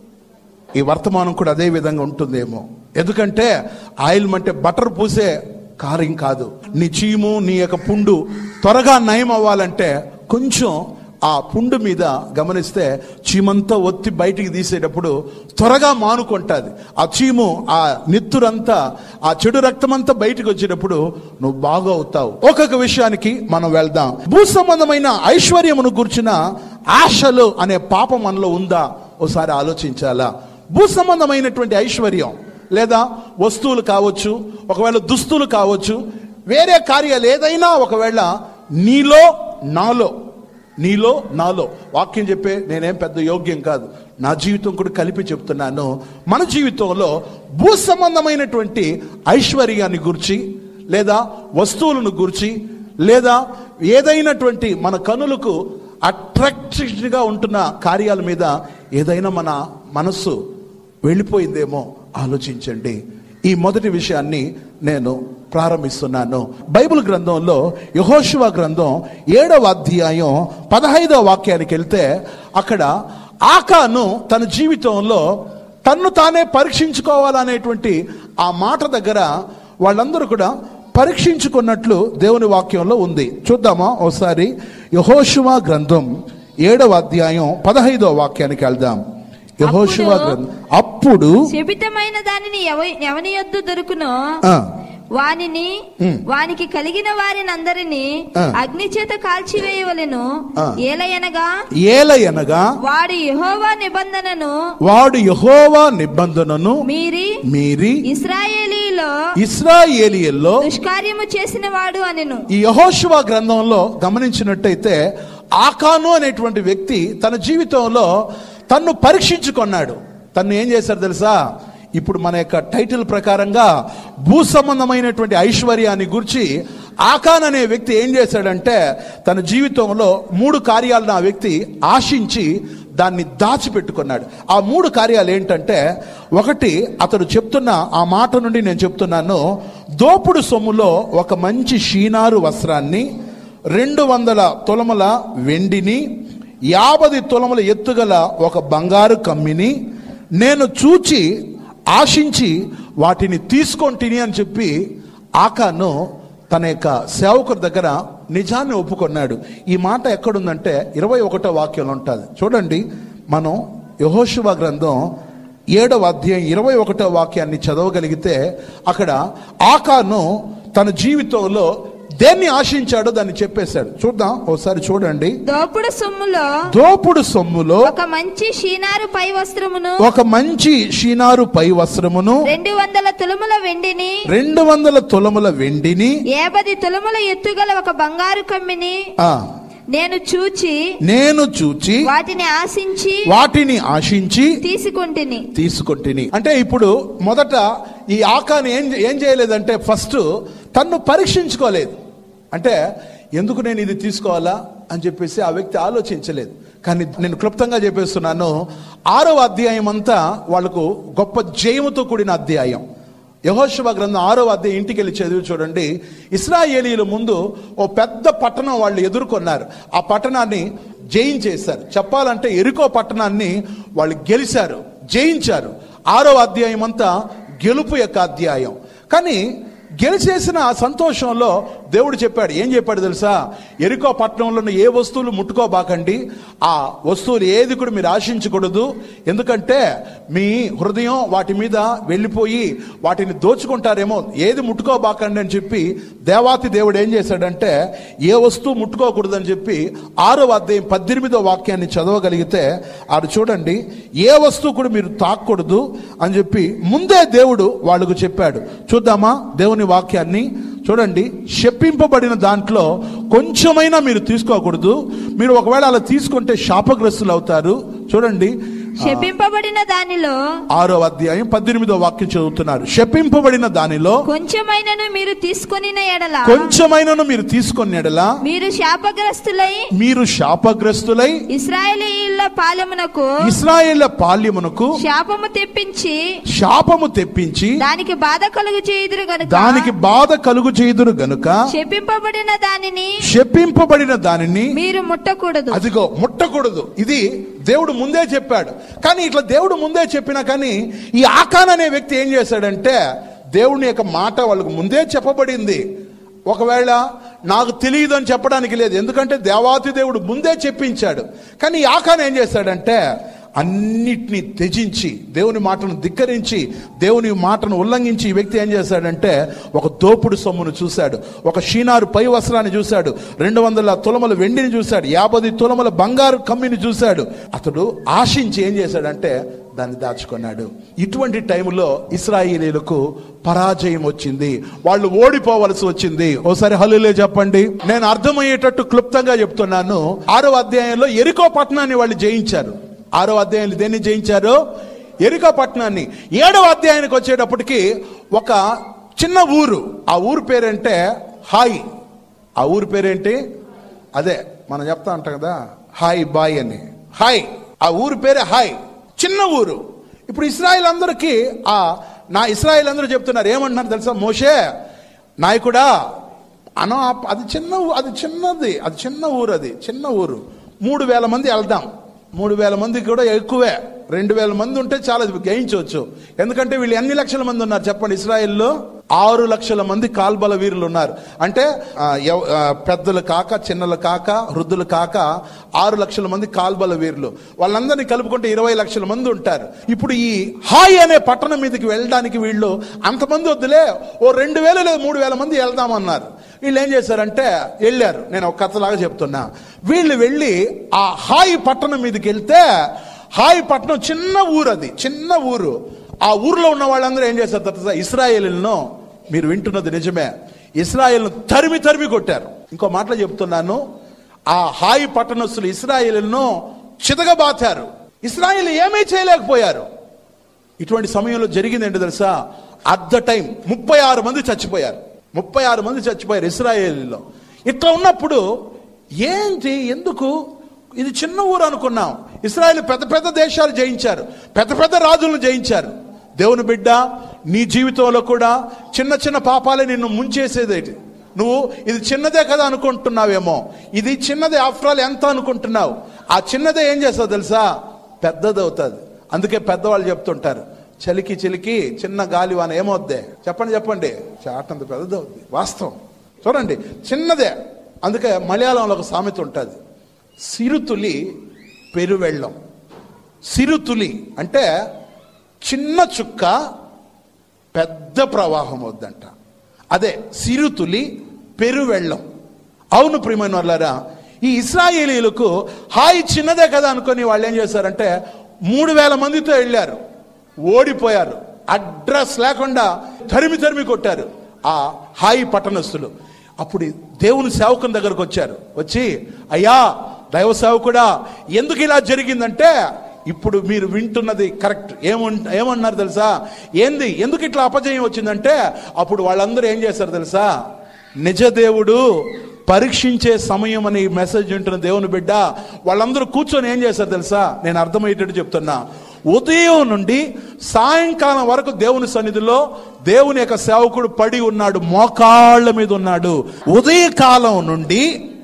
Speaker 1: ఈ వర్తమానం కూడా అదే విధంగా ఉంటుందేమో ఎందుకంటే ఆయిల్ అంటే బటర్ పూసే కార్యం కాదు నీ చీము నీ యొక్క పుండు త్వరగా నయం అవ్వాలంటే కొంచెం ఆ పుండు మీద గమనిస్తే చీమంతా ఒత్తి బయటికి తీసేటప్పుడు త్వరగా మానుకుంటుంది ఆ చీము ఆ నిత్తురంతా ఆ చెడు రక్తం అంతా బయటికి వచ్చేటప్పుడు నువ్వు బాగా అవుతావు ఒక్కొక్క విషయానికి మనం వెళ్దాం భూ సంబంధమైన ఐశ్వర్యమును గుర్చిన ఆశలు అనే పాపం మనలో ఉందా ఒకసారి ఆలోచించాలా భూ సంబంధమైనటువంటి ఐశ్వర్యం లేదా వస్తువులు కావచ్చు ఒకవేళ దుస్తులు కావచ్చు వేరే కార్యాలు ఏదైనా ఒకవేళ నీలో నాలో నీలో నాలో వాక్యం చెప్పే నేనేం పెద్ద యోగ్యం కాదు నా జీవితం కూడా కలిపి చెప్తున్నాను మన జీవితంలో భూ సంబంధమైనటువంటి ఐశ్వర్యాన్ని గురించి లేదా వస్తువులను గురించి లేదా ఏదైనటువంటి మన కనులకు అట్రాక్టివ్గా ఉంటున్న కార్యాల మీద ఏదైనా మన మనస్సు వెళ్ళిపోయిందేమో ఆలోచించండి ఈ మొదటి విషయాన్ని నేను ప్రారంభిస్తున్నాను బైబిల్ గ్రంథంలో యహోశివ గ్రంథం ఏడవ అధ్యాయం పదహైదవ వాక్యానికి వెళ్తే అక్కడ ఆకాను తన జీవితంలో తన్ను తానే పరీక్షించుకోవాలనేటువంటి ఆ మాట దగ్గర వాళ్ళందరూ కూడా పరీక్షించుకున్నట్లు దేవుని వాక్యంలో ఉంది చూద్దామా ఒకసారి యహోశివ గ్రంథం ఏడవ అధ్యాయం పదహైదవ వాక్యానికి వెళ్దాం యహోశివ
Speaker 3: అప్పుడు-
Speaker 1: గ్రంథం అప్పుడు
Speaker 3: శపితమైన దానిని ఎవ- ఎవని యొద్దు దొరుకునో
Speaker 1: ఆ,
Speaker 3: వానిని
Speaker 1: ఉమ్.
Speaker 3: వానికి కలిగిన వారిని అందరినీ
Speaker 1: ఆ.
Speaker 3: అగ్ని చేత కాల్చివేయవలెను
Speaker 1: ఆ.
Speaker 3: ఏలయనగా
Speaker 1: ఏలయనగా
Speaker 3: వాడు యెహోవా నిబంధనను
Speaker 1: వాడు యహోవా నిబంధనను
Speaker 3: మీరి
Speaker 1: మీరి
Speaker 3: ఇస్రాయేలీలో
Speaker 1: ఇస్రాయేలియల్లో
Speaker 3: దుష్కార్యము చేసిన వాడు అనెను
Speaker 1: ఈ యహోశివ గ్రంథంలో గమనించినట్టయితే ఆకాను అనేటువంటి వ్యక్తి తన జీవితంలో తన్ను పరీక్షించుకున్నాడు తను ఏం చేశారు తెలుసా ఇప్పుడు మన యొక్క టైటిల్ ప్రకారంగా భూ సంబంధమైనటువంటి ఐశ్వర్యాన్ని గురించి ఆకాన్ అనే వ్యక్తి ఏం చేశాడంటే తన జీవితంలో మూడు కార్యాలను ఆ వ్యక్తి ఆశించి దాన్ని దాచిపెట్టుకున్నాడు ఆ మూడు కార్యాలు ఏంటంటే ఒకటి అతడు చెప్తున్న ఆ మాట నుండి నేను చెప్తున్నాను దోపుడు సొమ్ములో ఒక మంచి షీనారు వస్త్రాన్ని రెండు వందల తులముల వెండిని యాభై తులముల ఎత్తుగల ఒక బంగారు కమ్మిని నేను చూచి ఆశించి వాటిని తీసుకొంటిని అని చెప్పి ఆకాను తన యొక్క సేవకుడి దగ్గర నిజాన్ని ఒప్పుకొన్నాడు ఈ మాట ఎక్కడుందంటే ఇరవై ఒకటో వాక్యంలో ఉంటుంది చూడండి మనం యహోశివ గ్రంథం ఏడవ అధ్యాయం ఇరవై ఒకటో వాక్యాన్ని చదవగలిగితే అక్కడ ఆకాను తన జీవితంలో దేన్ని ఆశించాడో దాన్ని చెప్పేశాడు చూద్దాం ఒకసారి చూడండి
Speaker 3: దోపుడు సొమ్ములో
Speaker 1: దోపుడు సొమ్ములో
Speaker 3: ఒక మంచి షీనారు పై వస్త్రమును
Speaker 1: ఒక మంచి షీనారు పై వస్త్రమును
Speaker 3: రెండు వందల తులముల వెండిని
Speaker 1: రెండు వందల తులముల వెండిని
Speaker 3: ఏబది తులముల ఎత్తుగల ఒక బంగారు కమ్మిని
Speaker 1: ఆ
Speaker 3: నేను చూచి
Speaker 1: నేను చూచి
Speaker 3: వాటిని ఆశించి
Speaker 1: వాటిని ఆశించి
Speaker 3: తీసుకుంటుని
Speaker 1: తీసుకుంటుని అంటే ఇప్పుడు మొదట ఈ ఆకాని ఏం ఏం చేయలేదంటే ఫస్ట్ తన్ను పరీక్షించుకోలేదు అంటే ఎందుకు నేను ఇది తీసుకోవాలా అని చెప్పేసి ఆ వ్యక్తి ఆలోచించలేదు కానీ నేను క్లుప్తంగా చెప్పేస్తున్నాను ఆరో అధ్యాయం అంతా వాళ్ళకు గొప్ప జయముతో కూడిన అధ్యాయం యహోశివ గ్రంథం ఆరో అధ్యాయం ఇంటికి వెళ్ళి చదివి చూడండి ఇస్రాయేలీల ముందు ఓ పెద్ద పట్టణం వాళ్ళు ఎదుర్కొన్నారు ఆ పట్టణాన్ని జయించేశారు చెప్పాలంటే ఎరుకో పట్టణాన్ని వాళ్ళు గెలిచారు జయించారు ఆరో అధ్యాయం అంతా గెలుపు యొక్క అధ్యాయం కానీ గెలిచేసిన ఆ సంతోషంలో దేవుడు చెప్పాడు ఏం చెప్పాడు తెలుసా ఎరుకో పట్టణంలో ఉన్న ఏ వస్తువులు ముట్టుకోబాకండి ఆ వస్తువులు ఏది కూడా మీరు ఆశించకూడదు ఎందుకంటే మీ హృదయం వాటి మీద వెళ్ళిపోయి వాటిని దోచుకుంటారేమో ఏది ముట్టుకోబాకండి అని చెప్పి దేవాతి దేవుడు ఏం చేశాడంటే ఏ వస్తువు ముట్టుకోకూడదని చెప్పి ఆరో అధ్యాయం పద్దెనిమిదో వాక్యాన్ని చదవగలిగితే ఆడు చూడండి ఏ వస్తువు కూడా మీరు తాకూడదు అని చెప్పి ముందే దేవుడు వాళ్ళకు చెప్పాడు చూద్దామా దేవుని వాక్యాన్ని చూడండి శప్పింపబడిన దాంట్లో కొంచెమైనా మీరు తీసుకోకూడదు మీరు ఒకవేళ అలా తీసుకుంటే శాపగ్రస్తులు అవుతారు చూడండి
Speaker 3: శపింపబడిన దానిలో
Speaker 1: ఆరో అధ్యాయం పద్దెనిమిదో వాక్యం చదువుతున్నారు శపింపబడిన దానిలో
Speaker 3: కొంచెమైనను మీరు తీసుకొని ఎడల
Speaker 1: కొంచెమైనను మీరు తీసుకొని ఎడలా
Speaker 3: మీరు శాపగ్రస్తులై
Speaker 1: మీరు శాపగ్రస్తులై
Speaker 3: ఇస్రాయేలీల పాలెమునకు
Speaker 1: ఇస్రాయేళ్ల పాల్యమునకు
Speaker 3: శాపము తెప్పించి
Speaker 1: శాపము తెప్పించి
Speaker 3: దానికి బాధ కలుగు చేయుదురు గనుక
Speaker 1: దానికి బాధ కలుగు చేయుదురు గనుక
Speaker 3: శపింపబడిన దానిని
Speaker 1: శపింపబడిన దానిని
Speaker 3: మీరు ముట్టకూడదు
Speaker 1: అదిగో ముట్టకూడదు ఇది దేవుడు ముందే చెప్పాడు కానీ ఇట్లా దేవుడు ముందే చెప్పినా కానీ ఈ ఆకాన్ అనే వ్యక్తి ఏం చేశాడంటే దేవుని యొక్క మాట వాళ్ళకు ముందే చెప్పబడింది ఒకవేళ నాకు తెలియదు అని చెప్పడానికి లేదు ఎందుకంటే దేవాతి దేవుడు ముందే చెప్పించాడు కానీ ఈ ఆకాన్ ఏం చేశాడంటే అన్నిటినీ త్యజించి దేవుని మాటను ధిక్కరించి దేవుని మాటను ఉల్లంఘించి ఈ వ్యక్తి ఏం చేశాడంటే ఒక దోపుడు సొమ్మును చూశాడు ఒక షీనారు పై వస్త్రాన్ని చూశాడు రెండు వందల తులముల వెండిని చూశాడు యాభై తులముల బంగారు కమ్మిని చూశాడు అతడు ఆశించి ఏం చేశాడంటే దాన్ని దాచుకున్నాడు ఇటువంటి టైంలో ఇస్రాయిలీలకు పరాజయం వచ్చింది వాళ్ళు ఓడిపోవలసి వచ్చింది ఓసారి హల్లులే చెప్పండి నేను అర్థమయ్యేటట్టు క్లుప్తంగా చెప్తున్నాను ఆరో అధ్యాయంలో ఎరికో పట్టణాన్ని వాళ్ళు జయించారు ఆరో అధ్యాయంలో దేన్ని జయించారు ఎరికో పట్టణాన్ని ఏడవ అధ్యాయానికి వచ్చేటప్పటికి ఒక చిన్న ఊరు ఆ ఊరు పేరంటే హాయ్ ఆ ఊరు పేరేంటి అదే మనం చెప్తా ఉంటాం కదా హాయ్ బాయ్ అని హాయ్ ఆ ఊరు పేరే హాయ్ చిన్న ఊరు ఇప్పుడు ఇస్రాయిల్ అందరికీ ఆ నా ఇస్రాయిల్ అందరూ చెప్తున్నారు ఏమంటున్నారు తెలుసా మోషే నాయకుడా అన అది చిన్న ఊ- అది చిన్నది అది చిన్న ఊరు అది చిన్న ఊరు మూడు వేల మంది వెళ్దాం మూడు వేల మంది కూడా ఎక్కువే రెండు వేల మంది ఉంటే చాలా గయించవచ్చు ఎందుకంటే వీళ్ళు ఎన్ని లక్షల మంది ఉన్నారు చెప్పండి ఇస్రాయిల్లో ఆరు లక్షల మంది కాల్బల వీరులు ఉన్నారు అంటే ఆ, ఎవ- ఆ, పెద్దలు కాక చిన్నలు కాక వృద్ధులు కాక ఆరు లక్షల మంది కాల్బల వీరులు వాళ్ళందరినీ కలుపుకుంటే ఇరవై లక్షల మంది ఉంటారు ఇప్పుడు ఈ హాయ్ అనే పట్టణం మీదకి వెళ్ళడానికి వీళ్ళు అంతమంది వద్దులే ఓ రెండు వేలు లేదా మూడు వేల మంది వెళ్దామన్నారు వీళ్ళు ఏం చేశారంటే వెళ్ళారు నేను ఒక కథలాగా చెప్తున్నా వీళ్ళు వెళ్ళి ఆ హాయ్ పట్టణం మీదకి వెళ్తే హాయ్ పట్టణం చిన్న ఊరు అది చిన్న ఊరు ఆ ఊర్లో ఉన్న వాళ్ళందరూ ఏం చేశారు తర్వాత ఇస్రాయేలీలను మీరు వింటున్నది నిజమే ఇస్రాయేల్ను తరిమి తరిమి కొట్టారు ఇంకో మాటలో చెప్తున్నాను ఆ హాయి పట్టణస్తులు ఇస్రాయేలీలను చితగబాతారు ఇస్రాయేల్ ఏమీ చేయలేకపోయారు ఇటువంటి సమయంలో జరిగింది ఏంటో తెలుసా అట్ ద టైం ముప్పై ఆరు మంది చచ్చిపోయారు ముప్పై ఆరు మంది చచ్చిపోయారు ఇస్రాయేలీలో ఇట్లా ఉన్నప్పుడు ఏంటి ఎందుకు ఇది చిన్న ఊరు అనుకున్నాం ఇస్రాయేల్ పెద్ద పెద్ద దేశాలు జయించారు పెద్ద పెద్ద రాజులను జయించారు దేవుని బిడ్డ నీ జీవితంలో కూడా చిన్న చిన్న పాపాలే నిన్ను ముంచేసేదేటి నువ్వు ఇది చిన్నదే కదా అనుకుంటున్నావేమో ఇది చిన్నదే ఆఫ్టర్ ఆల్ ఎంత అనుకుంటున్నావు ఆ చిన్నదే ఏం చేస్తావు తెలుసా పెద్దది అవుతుంది అందుకే పెద్దవాళ్ళు చెప్తుంటారు చలికి చిలికి చిన్న గాలివాన ఏమవుద్ది చెప్పండి చెప్పండి చాటంత పెద్దదవుద్ది వాస్తవం చూడండి చిన్నదే అందుకే మలయాళంలో ఒక సామెత ఉంటుంది సిరుతులి పెరువెళ్ళం సిరుతులి అంటే చిన్న చుక్క పెద్ద ప్రవాహం వద్దంట అదే సిరుతులి పెరువెళ్ళం అవును ప్రియమైన వాళ్ళారా ఈ ఇస్రాయేలీలకు హాయి చిన్నదే కదా అనుకొని వాళ్ళు ఏం చేశారంటే మూడు వేల మందితో వెళ్ళారు ఓడిపోయారు అడ్రస్ లేకుండా తరిమి తరిమి కొట్టారు ఆ హాయి పట్టణస్థులు అప్పుడు దేవుని సేవకుని దగ్గరకు వచ్చారు వచ్చి అయ్యా దైవ సేవకుడా ఎందుకు ఇలా జరిగిందంటే ఇప్పుడు మీరు వింటున్నది కరెక్ట్ ఏమన్ ఏమన్నారు తెలుసా ఏంది ఎందుకు ఇట్లా అపజయం వచ్చిందంటే అప్పుడు వాళ్ళందరూ ఏం చేశారు తెలుసా నిజ దేవుడు పరీక్షించే సమయం అని ఈ మెసేజ్ వింటున్న దేవుని బిడ్డ వాళ్ళందరూ కూర్చొని ఏం చేశారు తెలుసా నేను అర్థమయ్యేటట్టు చెప్తున్నా ఉదయం నుండి సాయంకాలం వరకు దేవుని సన్నిధిలో దేవుని యొక్క సేవకుడు పడి ఉన్నాడు మోకాళ్ళ మీద ఉన్నాడు ఉదయకాలం నుండి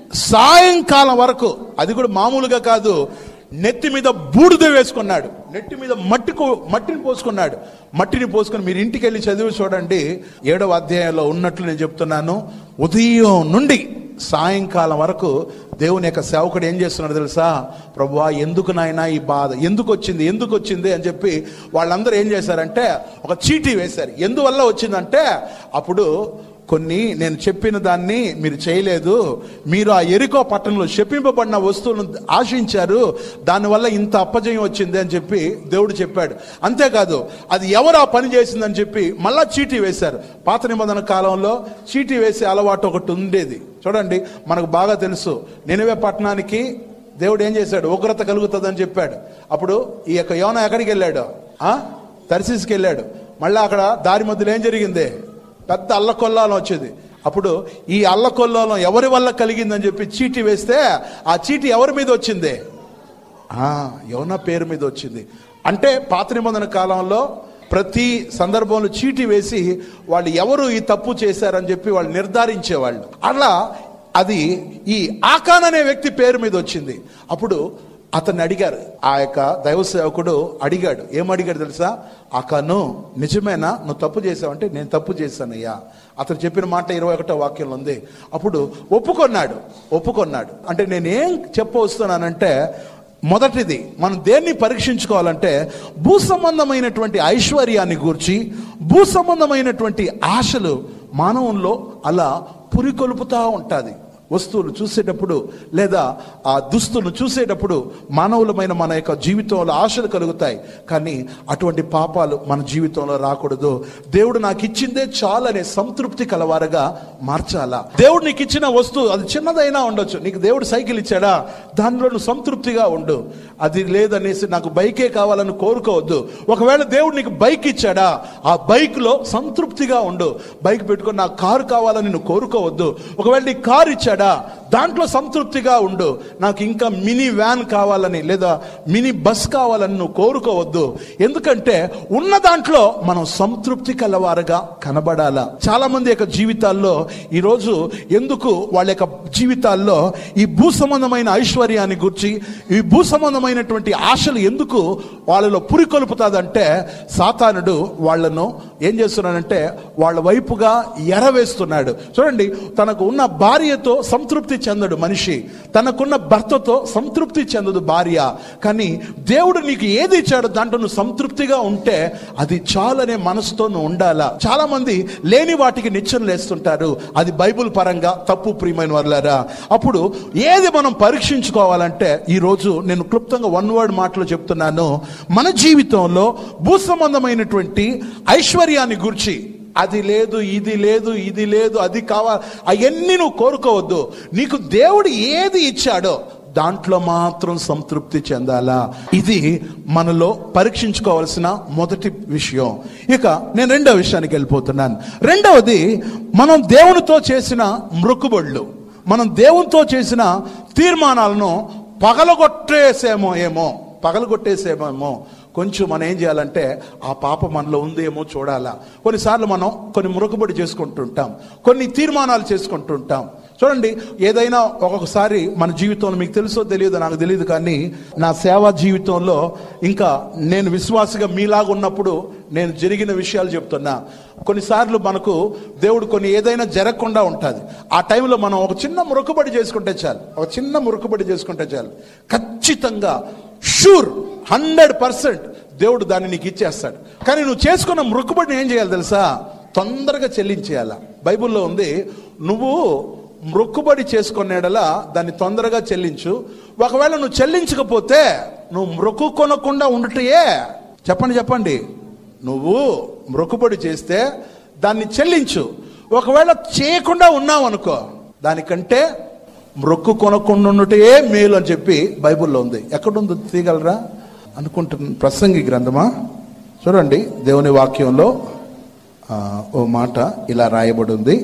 Speaker 1: సాయంకాలం వరకు అది కూడా మామూలుగా కాదు నెత్తి మీద బూడిద వేసుకున్నాడు నెత్తి మీద మట్టికు మట్టిని పోసుకున్నాడు మట్టిని పోసుకొని మీరు ఇంటికి వెళ్ళి చదివి చూడండి ఏడవ అధ్యాయంలో ఉన్నట్లు నేను చెప్తున్నాను ఉదయం నుండి సాయంకాలం వరకు దేవుని యొక్క సేవకుడు ఏం చేస్తున్నాడు తెలుసా ప్రభువా ఎందుకు నాయనా ఈ బాధ ఎందుకు వచ్చింది ఎందుకు వచ్చింది అని చెప్పి వాళ్ళందరూ ఏం చేశారంటే ఒక చీటీ వేశారు ఎందువల్ల వచ్చిందంటే అప్పుడు కొన్ని నేను చెప్పిన దాన్ని మీరు చేయలేదు మీరు ఆ ఎరికో పట్టణంలో శపింపబడిన వస్తువులను ఆశించారు దానివల్ల ఇంత అప్పజయం వచ్చింది అని చెప్పి దేవుడు చెప్పాడు అంతేకాదు అది ఎవరు ఆ పని చేసిందని చెప్పి మళ్ళా చీటీ వేశారు పాత నిబంధన కాలంలో చీటీ వేసే అలవాటు ఒకటి ఉండేది చూడండి మనకు బాగా తెలుసు నినవే పట్టణానికి దేవుడు ఏం చేశాడు ఉగ్రత కలుగుతుందని చెప్పాడు అప్పుడు ఈ యొక్క యోన ఎక్కడికి వెళ్ళాడు ఆ దర్శిస్కి వెళ్ళాడు మళ్ళీ అక్కడ దారి మధ్యలో ఏం జరిగింది పెద్ద అల్లకొల్లాలం వచ్చేది అప్పుడు ఈ అల్లకొల్లాలం ఎవరి వల్ల కలిగిందని చెప్పి చీటీ వేస్తే ఆ చీటీ ఎవరి మీద వచ్చింది ఆ, యోనా పేరు మీద వచ్చింది అంటే పాత నిబంధన కాలంలో ప్రతి సందర్భంలో చీటీ వేసి వాళ్ళు ఎవరు ఈ తప్పు చేశారని చెప్పి వాళ్ళు నిర్ధారించేవాళ్ళు అలా అది ఈ ఆకాన్ అనే వ్యక్తి పేరు మీద వచ్చింది అప్పుడు అతన్ని అడిగారు ఆ యొక్క దైవ సేవకుడు అడిగాడు ఏం అడిగాడు తెలుసా ఆకాను నిజమేనా నువ్వు తప్పు చేసావంటే నేను తప్పు చేశానయ్యా అతను చెప్పిన మాట ఇరవై ఒకటో వాక్యంలో ఉంది అప్పుడు ఒప్పుకొన్నాడు ఒప్పుకొన్నాడు అంటే నేనేం చెప్పవస్తున్నానంటే మొదటిది మనం దేన్ని పరీక్షించుకోవాలంటే భూ సంబంధమైనటువంటి ఐశ్వర్యాన్ని గూర్చి భూ సంబంధమైనటువంటి ఆశలు మానవంలో అలా పురికొల్పుతా ఉంటుంది వస్తువులు చూసేటప్పుడు లేదా ఆ దుస్తులు చూసేటప్పుడు మానవులమైన మన యొక్క జీవితంలో ఆశలు కలుగుతాయి కానీ అటువంటి పాపాలు మన జీవితంలో రాకూడదు దేవుడు నాకు ఇచ్చిందే చాలనే సంతృప్తి కలవారుగా మార్చాలా దేవుడు నీకు ఇచ్చిన వస్తువు అది చిన్నదైనా ఉండొచ్చు నీకు దేవుడు సైకిల్ ఇచ్చాడా దానిలో నువ్వు సంతృప్తిగా ఉండు అది లేదనేసి నాకు బైకే కావాలని కోరుకోవద్దు ఒకవేళ దేవుడు నీకు బైక్ ఇచ్చాడా ఆ బైక్ లో సంతృప్తిగా ఉండు బైక్ పెట్టుకొని నాకు కారు కావాలని నువ్వు కోరుకోవద్దు ఒకవేళ నీకు కారు ఇచ్చాడా దాంట్లో సంతృప్తిగా ఉండు నాకు ఇంకా మినీ వ్యాన్ కావాలని లేదా మినీ బస్ కావాలని నువ్వు కోరుకోవద్దు ఎందుకంటే ఉన్న దాంట్లో మనం సంతృప్తి కలవారుగా కనబడాలా చాలా మంది యొక్క జీవితాల్లో ఈరోజు ఎందుకు వాళ్ళ యొక్క జీవితాల్లో ఈ భూ సంబంధమైన ఐశ్వర్యాన్ని గురించి ఈ భూ సంబంధమైనటువంటి ఆశలు ఎందుకు వాళ్ళలో పురికొల్పుతాదంటే సాతానుడు వాళ్ళను ఏం చేస్తున్నాడంటే వాళ్ళ వైపుగా ఎరవేస్తున్నాడు చూడండి తనకు ఉన్న భార్యతో సంతృప్తి చెందడు మనిషి తనకున్న భర్తతో సంతృప్తి చెందదు భార్య కానీ దేవుడు నీకు ఏది ఇచ్చాడో దాంట్లో నువ్వు సంతృప్తిగా ఉంటే అది చాలనే మనసుతో నువ్వు ఉండాలా చాలా మంది లేని వాటికి నిచ్చెన లేస్తుంటారు అది బైబుల్ పరంగా తప్పు ప్రియమైన వాళ్ళారా అప్పుడు ఏది మనం పరీక్షించుకోవాలంటే ఈ రోజు నేను క్లుప్తంగా వన్ వర్డ్ మాటలో చెప్తున్నాను మన జీవితంలో భూ సంబంధమైనటువంటి ఐశ్వర్యాన్ని గురించి అది లేదు ఇది లేదు ఇది లేదు అది కావాలి అవన్నీ నువ్వు కోరుకోవద్దు నీకు దేవుడు ఏది ఇచ్చాడో దాంట్లో మాత్రం సంతృప్తి చెందాలా ఇది మనలో పరీక్షించుకోవాల్సిన మొదటి విషయం ఇక నేను రెండవ విషయానికి వెళ్ళిపోతున్నాను రెండవది మనం దేవునితో చేసిన మృక్కుబళ్ళు మనం దేవునితో చేసిన తీర్మానాలను పగలగొట్టేసేమో ఏమో పగలగొట్టేసేమేమో కొంచెం మనం ఏం చేయాలంటే ఆ పాప మనలో ఉందేమో చూడాలా కొన్నిసార్లు మనం కొన్ని మురుగుబడి చేసుకుంటుంటాం కొన్ని తీర్మానాలు చేసుకుంటుంటాం చూడండి ఏదైనా ఒక్కొక్కసారి మన జీవితంలో మీకు తెలుసో తెలియదో నాకు తెలియదు కానీ నా సేవా జీవితంలో ఇంకా నేను విశ్వాసగా మీలాగా ఉన్నప్పుడు నేను జరిగిన విషయాలు చెప్తున్నా కొన్నిసార్లు మనకు దేవుడు కొన్ని ఏదైనా జరగకుండా ఉంటుంది ఆ టైంలో మనం ఒక చిన్న మురుకుబడి చేసుకుంటే చాలు ఒక చిన్న మురుకుబడి చేసుకుంటే చాలు ఖచ్చితంగా షూర్ హండ్రెడ్ పర్సెంట్ దేవుడు దాన్ని నీకు ఇచ్చేస్తాడు కానీ నువ్వు చేసుకున్న మృక్కుబడిని ఏం చేయాలి తెలుసా తొందరగా చెల్లించేయాల బైబిల్లో ఉంది నువ్వు మృక్కుబడి చేసుకునేడలా దాన్ని తొందరగా చెల్లించు ఒకవేళ నువ్వు చెల్లించకపోతే నువ్వు మృక్కు కొనకుండా ఉండటయే చెప్పండి చెప్పండి నువ్వు మృక్కుబడి చేస్తే దాన్ని చెల్లించు ఒకవేళ చేయకుండా ఉన్నావు అనుకో దానికంటే మృక్కు కొనకుండా ఉండటే మేలు అని చెప్పి బైబిల్లో ఉంది ఎక్కడుందో తీయగలరా అనుకుంటున్న ప్రసంగి గ్రంథమా చూడండి దేవుని వాక్యంలో ఆ, ఓ మాట ఇలా రాయబడి ఉంది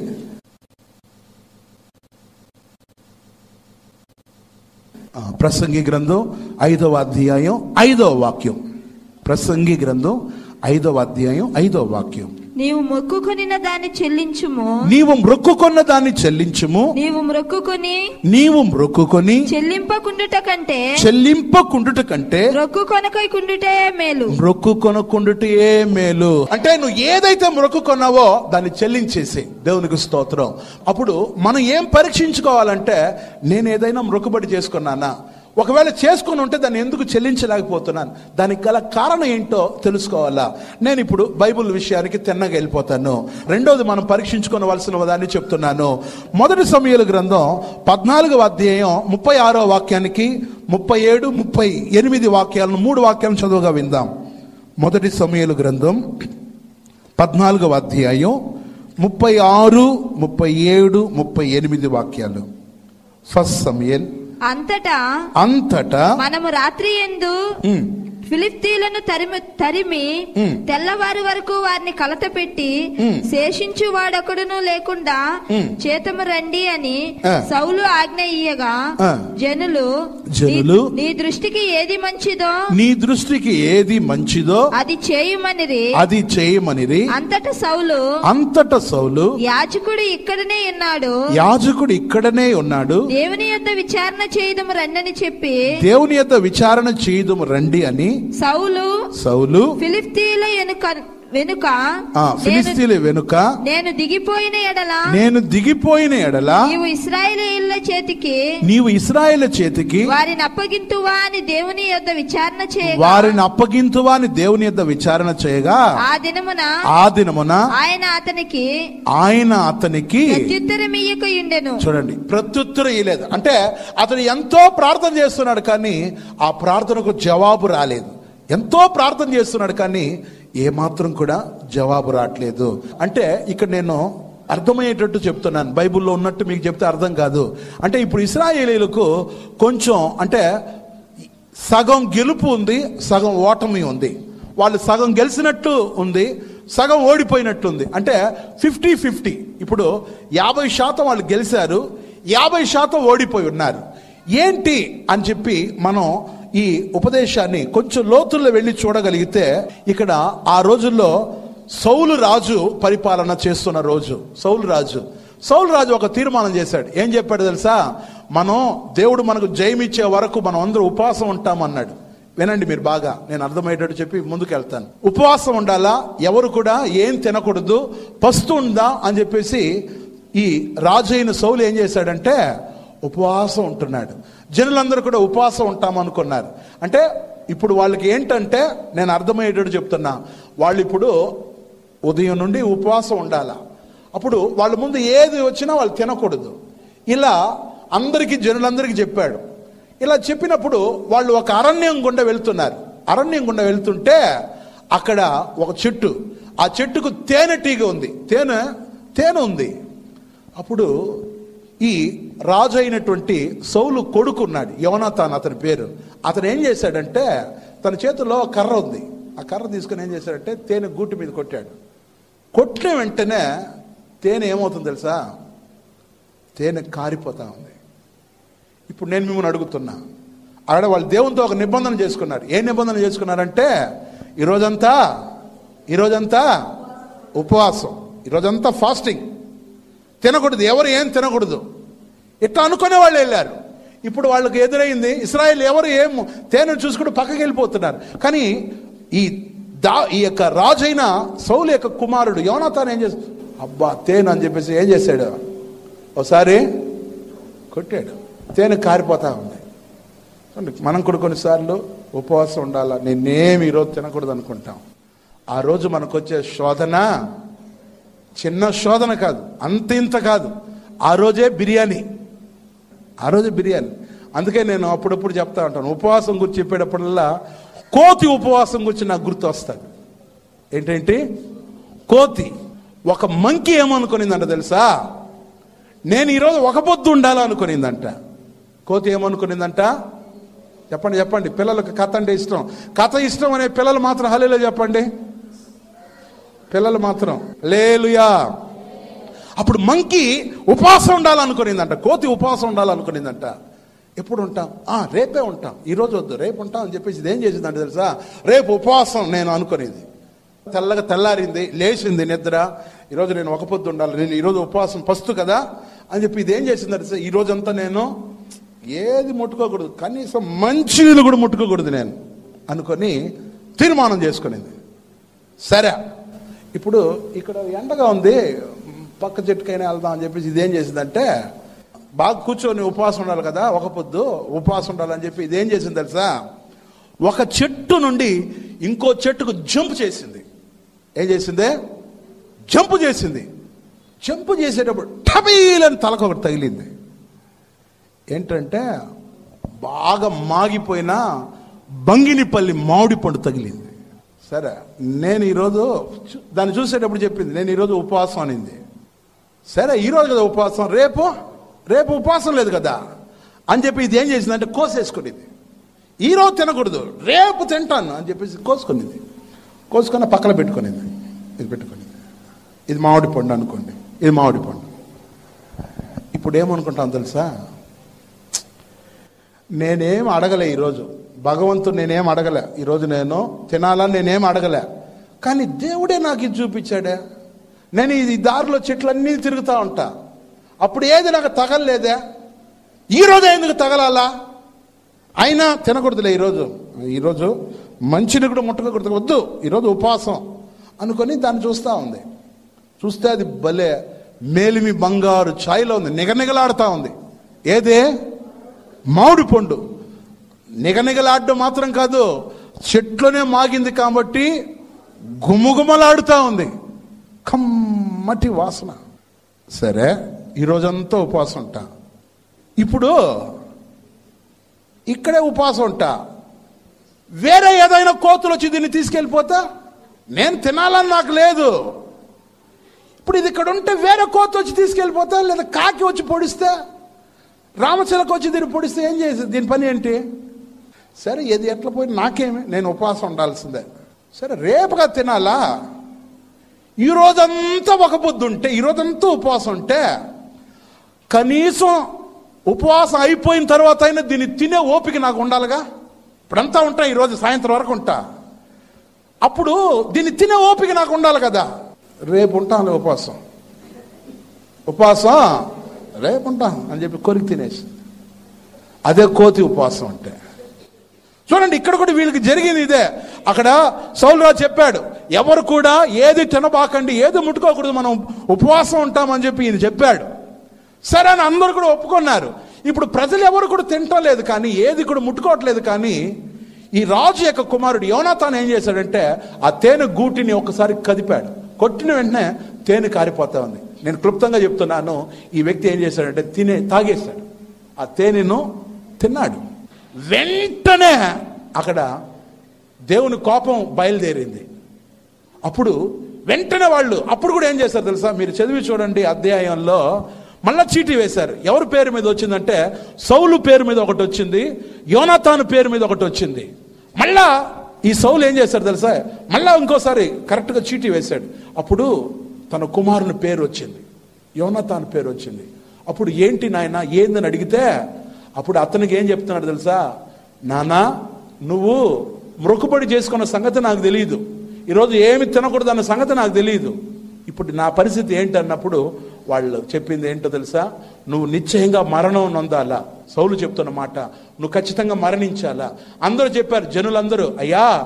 Speaker 1: ఆ, ప్రసంగి గ్రంథం ఐదవ అధ్యాయం ఐదవ వాక్యం ప్రసంగి గ్రంథం ఐదవ అధ్యాయం ఐదవ వాక్యం
Speaker 3: నీవు మొక్కుకొనిన దాన్ని చెల్లించుము
Speaker 1: నీవు మ్రొక్కుకొన్న దాన్ని చెల్లించుము
Speaker 3: నీవు మొక్కుకొని
Speaker 1: నీవు మ్రొక్కుకొని
Speaker 3: చెల్లింపకుండుట కంటే
Speaker 1: చెల్లింపకుండుట కంటే
Speaker 3: రొక్కు కొనకైకుండుటే మేలు
Speaker 1: మ్రొక్కు కొనకుండుటే మేలు అంటే నువ్వు ఏదైతే మ్రొక్కు కొన్నావో దాన్ని చెల్లించేసి దేవునికి స్తోత్రం అప్పుడు మనం ఏం పరీక్షించుకోవాలంటే నేను ఏదైనా మ్రొక్కుబడి చేసుకున్నానా ఒకవేళ చేసుకుని ఉంటే దాన్ని ఎందుకు చెల్లించలేకపోతున్నాను దానికి గల కారణం ఏంటో తెలుసుకోవాలా నేను ఇప్పుడు బైబిల్ విషయానికి తిన్నగా వెళ్ళిపోతాను రెండోది మనం పరీక్షించుకోవలసిన దాన్ని చెప్తున్నాను మొదటి సమయాల గ్రంథం పద్నాలుగవ అధ్యాయం ముప్పై ఆరో వాక్యానికి ముప్పై ఏడు ముప్పై ఎనిమిది వాక్యాలను మూడు వాక్యాలను చదువుగా విందాం మొదటి సమయాల గ్రంథం పద్నాలుగవ అధ్యాయం ముప్పై ఆరు ముప్పై ఏడు ముప్పై ఎనిమిది వాక్యాలు ఫస్ట్ సమయల్
Speaker 3: అంతటా
Speaker 1: అంతటా
Speaker 3: మనము రాత్రి ఎందు
Speaker 1: ఉమ్,
Speaker 3: ఫిలిప్తీలను తరిమి తరిమి
Speaker 1: మ్.
Speaker 3: తెల్లవారు వరకు వారిని కలత పెట్టి
Speaker 1: మ్.
Speaker 3: శేషించు వాడొకడును లేకుండా
Speaker 1: మ్.
Speaker 3: చేతము రండి అని
Speaker 1: ఆ.
Speaker 3: సౌలు ఆజ్ఞ ఇయ్యగా
Speaker 1: ఆ.
Speaker 3: జనులు
Speaker 1: జనులు
Speaker 3: నీ- నీ దృష్టికి ఏది మంచిదో
Speaker 1: నీ దృష్టికి ఏది మంచిదో
Speaker 3: అది చేయుమనిరి
Speaker 1: అది చేయమనిరి
Speaker 3: అంతట సౌలు
Speaker 1: అంతట సౌలు
Speaker 3: యాజకుడు ఇక్కడనే ఉన్నాడు
Speaker 1: యాజకుడు ఇక్కడనే ఉన్నాడు
Speaker 3: దేవుని యొద్ద విచారణ చేయదము రండని చెప్పి
Speaker 1: దేవుని యొక్క విచారణ చేయదు రండి అని
Speaker 3: సౌలు
Speaker 1: సౌలు
Speaker 3: ఫిలిప్తీల వెనుక వెనుక
Speaker 1: ఆ
Speaker 3: నేను-
Speaker 1: ఫిలిస్తీన్ల వెనుక
Speaker 3: నేను దిగిపోయిన ఎడల
Speaker 1: నేను దిగిపోయిన ఎడల
Speaker 3: నీవు ఇస్రాయేలీయుల చేతికి
Speaker 1: నీవు ఇస్రాయేల్ చేతికి
Speaker 3: వారిని అప్పగింతువా అని దేవుని యొద్ద విచారణ చేయగా
Speaker 1: వారిని అప్పగింతువా అని దేవుని యొక్క విచారణ చేయగా
Speaker 3: ఆ దినమున
Speaker 1: ఆ దినమున
Speaker 3: ఆయన అతనికి
Speaker 1: ఆయన అతనికి
Speaker 3: ప్రత్యుత్తరం ఇయ్యకయుండెను
Speaker 1: చూడండి ప్రత్యుత్తరం ఇయ్యలేదు అంటే అతను ఎంతో ప్రార్థన చేస్తున్నాడు కానీ ఆ ప్రార్థనకు జవాబు రాలేదు ఎంతో ప్రార్థన చేస్తున్నాడు కానీ ఏమాత్రం కూడా జవాబు రావట్లేదు అంటే ఇక్కడ నేను అర్థమయ్యేటట్టు చెప్తున్నాను బైబిల్లో ఉన్నట్టు మీకు చెప్తే అర్థం కాదు అంటే ఇప్పుడు ఇస్రాయేలీలకు కొంచెం అంటే సగం గెలుపు ఉంది సగం ఓటమి ఉంది వాళ్ళు సగం గెలిచినట్టు ఉంది సగం ఓడిపోయినట్టు ఉంది అంటే ఫిఫ్టీ ఫిఫ్టీ ఇప్పుడు యాభై శాతం వాళ్ళు గెలిచారు యాభై శాతం ఓడిపోయి ఉన్నారు ఏంటి అని చెప్పి మనం ఈ ఉపదేశాన్ని కొంచెం లోతుల్లో వెళ్ళి చూడగలిగితే ఇక్కడ ఆ రోజుల్లో సౌలు రాజు పరిపాలన చేస్తున్న రోజు సౌలు రాజు సౌలు రాజు ఒక తీర్మానం చేశాడు ఏం చెప్పాడు తెలుసా మనం దేవుడు మనకు జయమిచ్చే వరకు మనం అందరూ ఉపవాసం ఉంటామన్నాడు వినండి మీరు బాగా నేను అర్థమయ్యేటట్టు చెప్పి ముందుకు వెళ్తాను ఉపవాసం ఉండాలా ఎవరు కూడా ఏం తినకూడదు పస్తు ఉందా అని చెప్పేసి ఈ రాజు అయిన సౌలు ఏం చేశాడంటే ఉపవాసం ఉంటున్నాడు జనులందరూ కూడా ఉపవాసం ఉంటాం అనుకున్నారు అంటే ఇప్పుడు వాళ్ళకి ఏంటంటే నేను అర్థమయ్యేటట్టు చెప్తున్నా వాళ్ళు ఇప్పుడు ఉదయం నుండి ఉపవాసం ఉండాలా అప్పుడు వాళ్ళ ముందు ఏది వచ్చినా వాళ్ళు తినకూడదు ఇలా అందరికీ జనులందరికీ చెప్పాడు ఇలా చెప్పినప్పుడు వాళ్ళు ఒక అరణ్యం గుండా వెళ్తున్నారు అరణ్యం గుండా వెళ్తుంటే అక్కడ ఒక చెట్టు ఆ చెట్టుకు తేనెటీగ ఉంది తేనె తేనె ఉంది అప్పుడు ఈ రాజు అయినటువంటి సౌలు కొడుకున్నాడు యోనాథాన్ అతని పేరు అతను ఏం చేశాడంటే తన చేతిలో ఒక కర్ర ఉంది ఆ కర్ర తీసుకుని ఏం చేశాడంటే తేనె గూటి మీద కొట్టాడు కొట్టిన వెంటనే తేనె ఏమవుతుంది తెలుసా తేనె కారిపోతా ఉంది ఇప్పుడు నేను మిమ్మల్ని అడుగుతున్నా ఆడ వాళ్ళు దేవునితో ఒక నిబంధన చేసుకున్నారు ఏ నిబంధన చేసుకున్నారంటే ఈరోజంతా ఈరోజంతా ఉపవాసం ఈరోజంతా ఫాస్టింగ్ తినకూడదు ఎవరు ఏం తినకూడదు ఇట్లా అనుకునే వాళ్ళు వెళ్ళారు ఇప్పుడు వాళ్ళకి ఎదురైంది ఇస్రాయేల్ ఎవరు ఏం తేనె చూసుకుంటూ పక్కకి వెళ్ళిపోతున్నారు కానీ ఈ దా ఈ యొక్క రాజైన సౌలు యొక్క కుమారుడు యోనాథాన్ ఏం చేస్తాడు అబ్బా తేను అని చెప్పేసి ఏం చేశాడు ఒకసారి కొట్టాడు తేనె కారిపోతా ఉంది చూడండి, మనం కూడా కొన్నిసార్లు ఉపవాసం ఉండాలా నేనేమి ఈరోజు తినకూడదు అనుకుంటాం ఆ రోజు మనకు వచ్చే శోధన చిన్న శోధన కాదు అంత ఇంత కాదు ఆ రోజే బిర్యానీ ఆ రోజే బిర్యానీ అందుకే నేను అప్పుడప్పుడు చెప్తా ఉంటాను ఉపవాసం గురించి చెప్పేటప్పుడల్లా కోతి ఉపవాసం గురించి నాకు గుర్తు వస్తుంది ఏంటంటే కోతి ఒక మంకీ ఏమనుకునిందంట తెలుసా నేను ఈరోజు ఒక పొద్దు ఉండాలనుకునిందంట కోతి ఏమనుకునిందంట చెప్పండి చెప్పండి పిల్లలకు కథ అంటే ఇష్టం కథ ఇష్టం అనే పిల్లలు మాత్రం హలేలో చెప్పండి పిల్లలు మాత్రం లేలుయా అప్పుడు మంకీ ఉపవాసం ఉండాలనుకునిందంట కోతి ఉపవాసం ఉండాలనుకునిందంట ఎప్పుడు ఉంటాం ఆ రేపే ఉంటాం ఈ రోజు వద్దు రేపు ఉంటాం అని చెప్పేసి ఇది ఏం చేసిందంటే తెలుసా రేపు ఉపవాసం నేను అనుకునేది తెల్లగా తెల్లారింది లేచింది నిద్ర ఈరోజు నేను ఒక పొద్దు ఉండాలి నేను ఈరోజు ఉపవాసం పస్తు కదా అని చెప్పి ఇది ఏం చేసిందంటే తెలుసా? ఈ రోజంతా నేను ఏది ముట్టుకోకూడదు కనీసం మంచి నీళ్ళు కూడా ముట్టుకోకూడదు నేను అనుకొని తీర్మానం చేసుకునేది సరే ఇప్పుడు ఇక్కడ ఎండగా ఉంది పక్క చెట్టుకైనా వెళ్దాం అని చెప్పేసి ఇదేం చేసిందంటే బాగా కూర్చొని ఉపవాసం ఉండాలి కదా ఒక పొద్దు ఉపవాసం ఉండాలని చెప్పి ఇదేం చేసింది తెలుసా ఒక చెట్టు నుండి ఇంకో చెట్టుకు జంప్ చేసింది ఏం చేసింది జంప్ చేసింది జంప్ చేసేటప్పుడు టబీలని తలకు ఒకటి తగిలింది ఏంటంటే బాగా మాగిపోయిన బంగినిపల్లి మామిడి పండు తగిలింది సరే నేను ఈరోజు చూ- దాన్ని చూసేటప్పుడు చెప్పింది నేను ఈరోజు ఉపవాసం అనింది సరే ఈరోజు కదా ఉపవాసం రేపు రేపు ఉపవాసం లేదు కదా అని చెప్పి ఇది ఏం చేసిందంటే కోసేసుకునేది ఈరోజు తినకూడదు రేపు తింటాను అని చెప్పేసి కోసుకునేది కోసుకొని పక్కన పెట్టుకునేది ఇది పెట్టుకునేది ఇది మామిడి పండు అనుకోండి ఇది మామిడి పండు ఇప్పుడు ఏమనుకుంటాను తెలుసా నేనేం అడగలే ఈరోజు భగవంతుడు నేనేం అడగలే ఈరోజు నేను తినాలని నేనేం అడగలే కానీ దేవుడే నాకు ఇది చూపించాడే నేను ఈ దారిలో చెట్లన్నీ తిరుగుతూ ఉంటా అప్పుడు ఏది నాకు తగలలేదే ఈరోజు ఎందుకు తగలాలా అయినా తినకూడదులే ఈరోజు ఈరోజు మంచిని కూడా ముట్టకూడదు వద్దు ఈరోజు ఉపవాసం అనుకొని దాన్ని చూస్తూ ఉంది చూస్తే అది భలే మేలిమి బంగారు ఛాయలో ఉంది నిగనిగలాడుతూ ఉంది ఏదే మామిడి పండు నిగనిగలాడడం మాత్రం కాదు చెట్లోనే మాగింది కాబట్టి గుమగుమలాడుతూ ఉంది కమ్మటి వాసన సరే ఈరోజంతా ఉపవాసం ఉంటా ఇప్పుడు ఇక్కడే ఉపవాసం ఉంటా వేరే ఏదైనా కోతులు వచ్చి దీన్ని తీసుకెళ్ళిపోతా నేను తినాలని నాకు లేదు ఇప్పుడు ఇది ఇక్కడ ఉంటే వేరే కోత వచ్చి తీసుకెళ్ళిపోతా లేదా కాకి వచ్చి పొడిస్తే రామచిలక వచ్చి దీన్ని పొడిస్తే ఏం చేసేది దీని పని ఏంటి సరే ఇది ఎట్లా పోయి నాకేమి నేను ఉపవాసం ఉండాల్సిందే సరే రేపుగా తినాలా ఈ రోజంతా ఒక పొద్దు ఉంటే ఈ రోజంతా ఉపవాసం ఉంటే కనీసం ఉపవాసం అయిపోయిన తర్వాత అయినా దీన్ని తినే ఓపిక నాకు ఉండాలిగా ఇప్పుడంతా ఉంటా ఈరోజు సాయంత్రం వరకు ఉంటా అప్పుడు దీన్ని తినే ఓపిక నాకు ఉండాలి కదా రేపు ఉంటాను ఉపవాసం ఉపవాసం రేపు ఉంటాను అని చెప్పి కొరికి తినేసి అదే కోతి ఉపవాసం అంటే చూడండి ఇక్కడ కూడా వీళ్ళకి జరిగింది ఇదే అక్కడ సౌలురాజు చెప్పాడు ఎవరు కూడా ఏది తినబాకండి ఏది ముట్టుకోకూడదు మనం ఉపవాసం ఉంటామని చెప్పి ఈయన చెప్పాడు సరే అని అందరూ కూడా ఒప్పుకున్నారు ఇప్పుడు ప్రజలు ఎవరు కూడా తింటం లేదు కానీ ఏది కూడా ముట్టుకోవట్లేదు కానీ ఈ రాజు యొక్క కుమారుడు యోనాథాన్ ఏం చేశాడంటే ఆ తేనె గూటిని ఒకసారి కదిపాడు కొట్టిన వెంటనే తేనె కారిపోతా ఉంది నేను క్లుప్తంగా చెప్తున్నాను ఈ వ్యక్తి ఏం చేశాడంటే తినే తాగేశాడు ఆ తేనెను తిన్నాడు వెంటనే అక్కడ దేవుని కోపం బయలుదేరింది అప్పుడు వెంటనే వాళ్ళు అప్పుడు కూడా ఏం చేశారు తెలుసా మీరు చదివి చూడండి అధ్యాయంలో మళ్ళా చీటీ వేశారు ఎవరి పేరు మీద వచ్చిందంటే సౌలు పేరు మీద ఒకటి వచ్చింది యోనాథాను పేరు మీద ఒకటి వచ్చింది మళ్ళా ఈ సౌలు ఏం చేశారు తెలుసా మళ్ళా ఇంకోసారి కరెక్ట్గా చీటీ వేశాడు అప్పుడు తన కుమారుని పేరు వచ్చింది యోనాథాను పేరు వచ్చింది అప్పుడు ఏంటి నాయన ఏందని అడిగితే అప్పుడు అతనికి ఏం చెప్తున్నాడు తెలుసా నానా నువ్వు మొక్కుబడి చేసుకున్న సంగతి నాకు తెలియదు ఈరోజు ఏమి తినకూడదు అన్న సంగతి నాకు తెలియదు ఇప్పుడు నా పరిస్థితి ఏంటి అన్నప్పుడు వాళ్ళు చెప్పింది ఏంటో తెలుసా నువ్వు నిశ్చయంగా మరణం నొందాలా సౌలు చెప్తున్న మాట నువ్వు ఖచ్చితంగా మరణించాలా అందరూ చెప్పారు జనులందరూ అయ్యా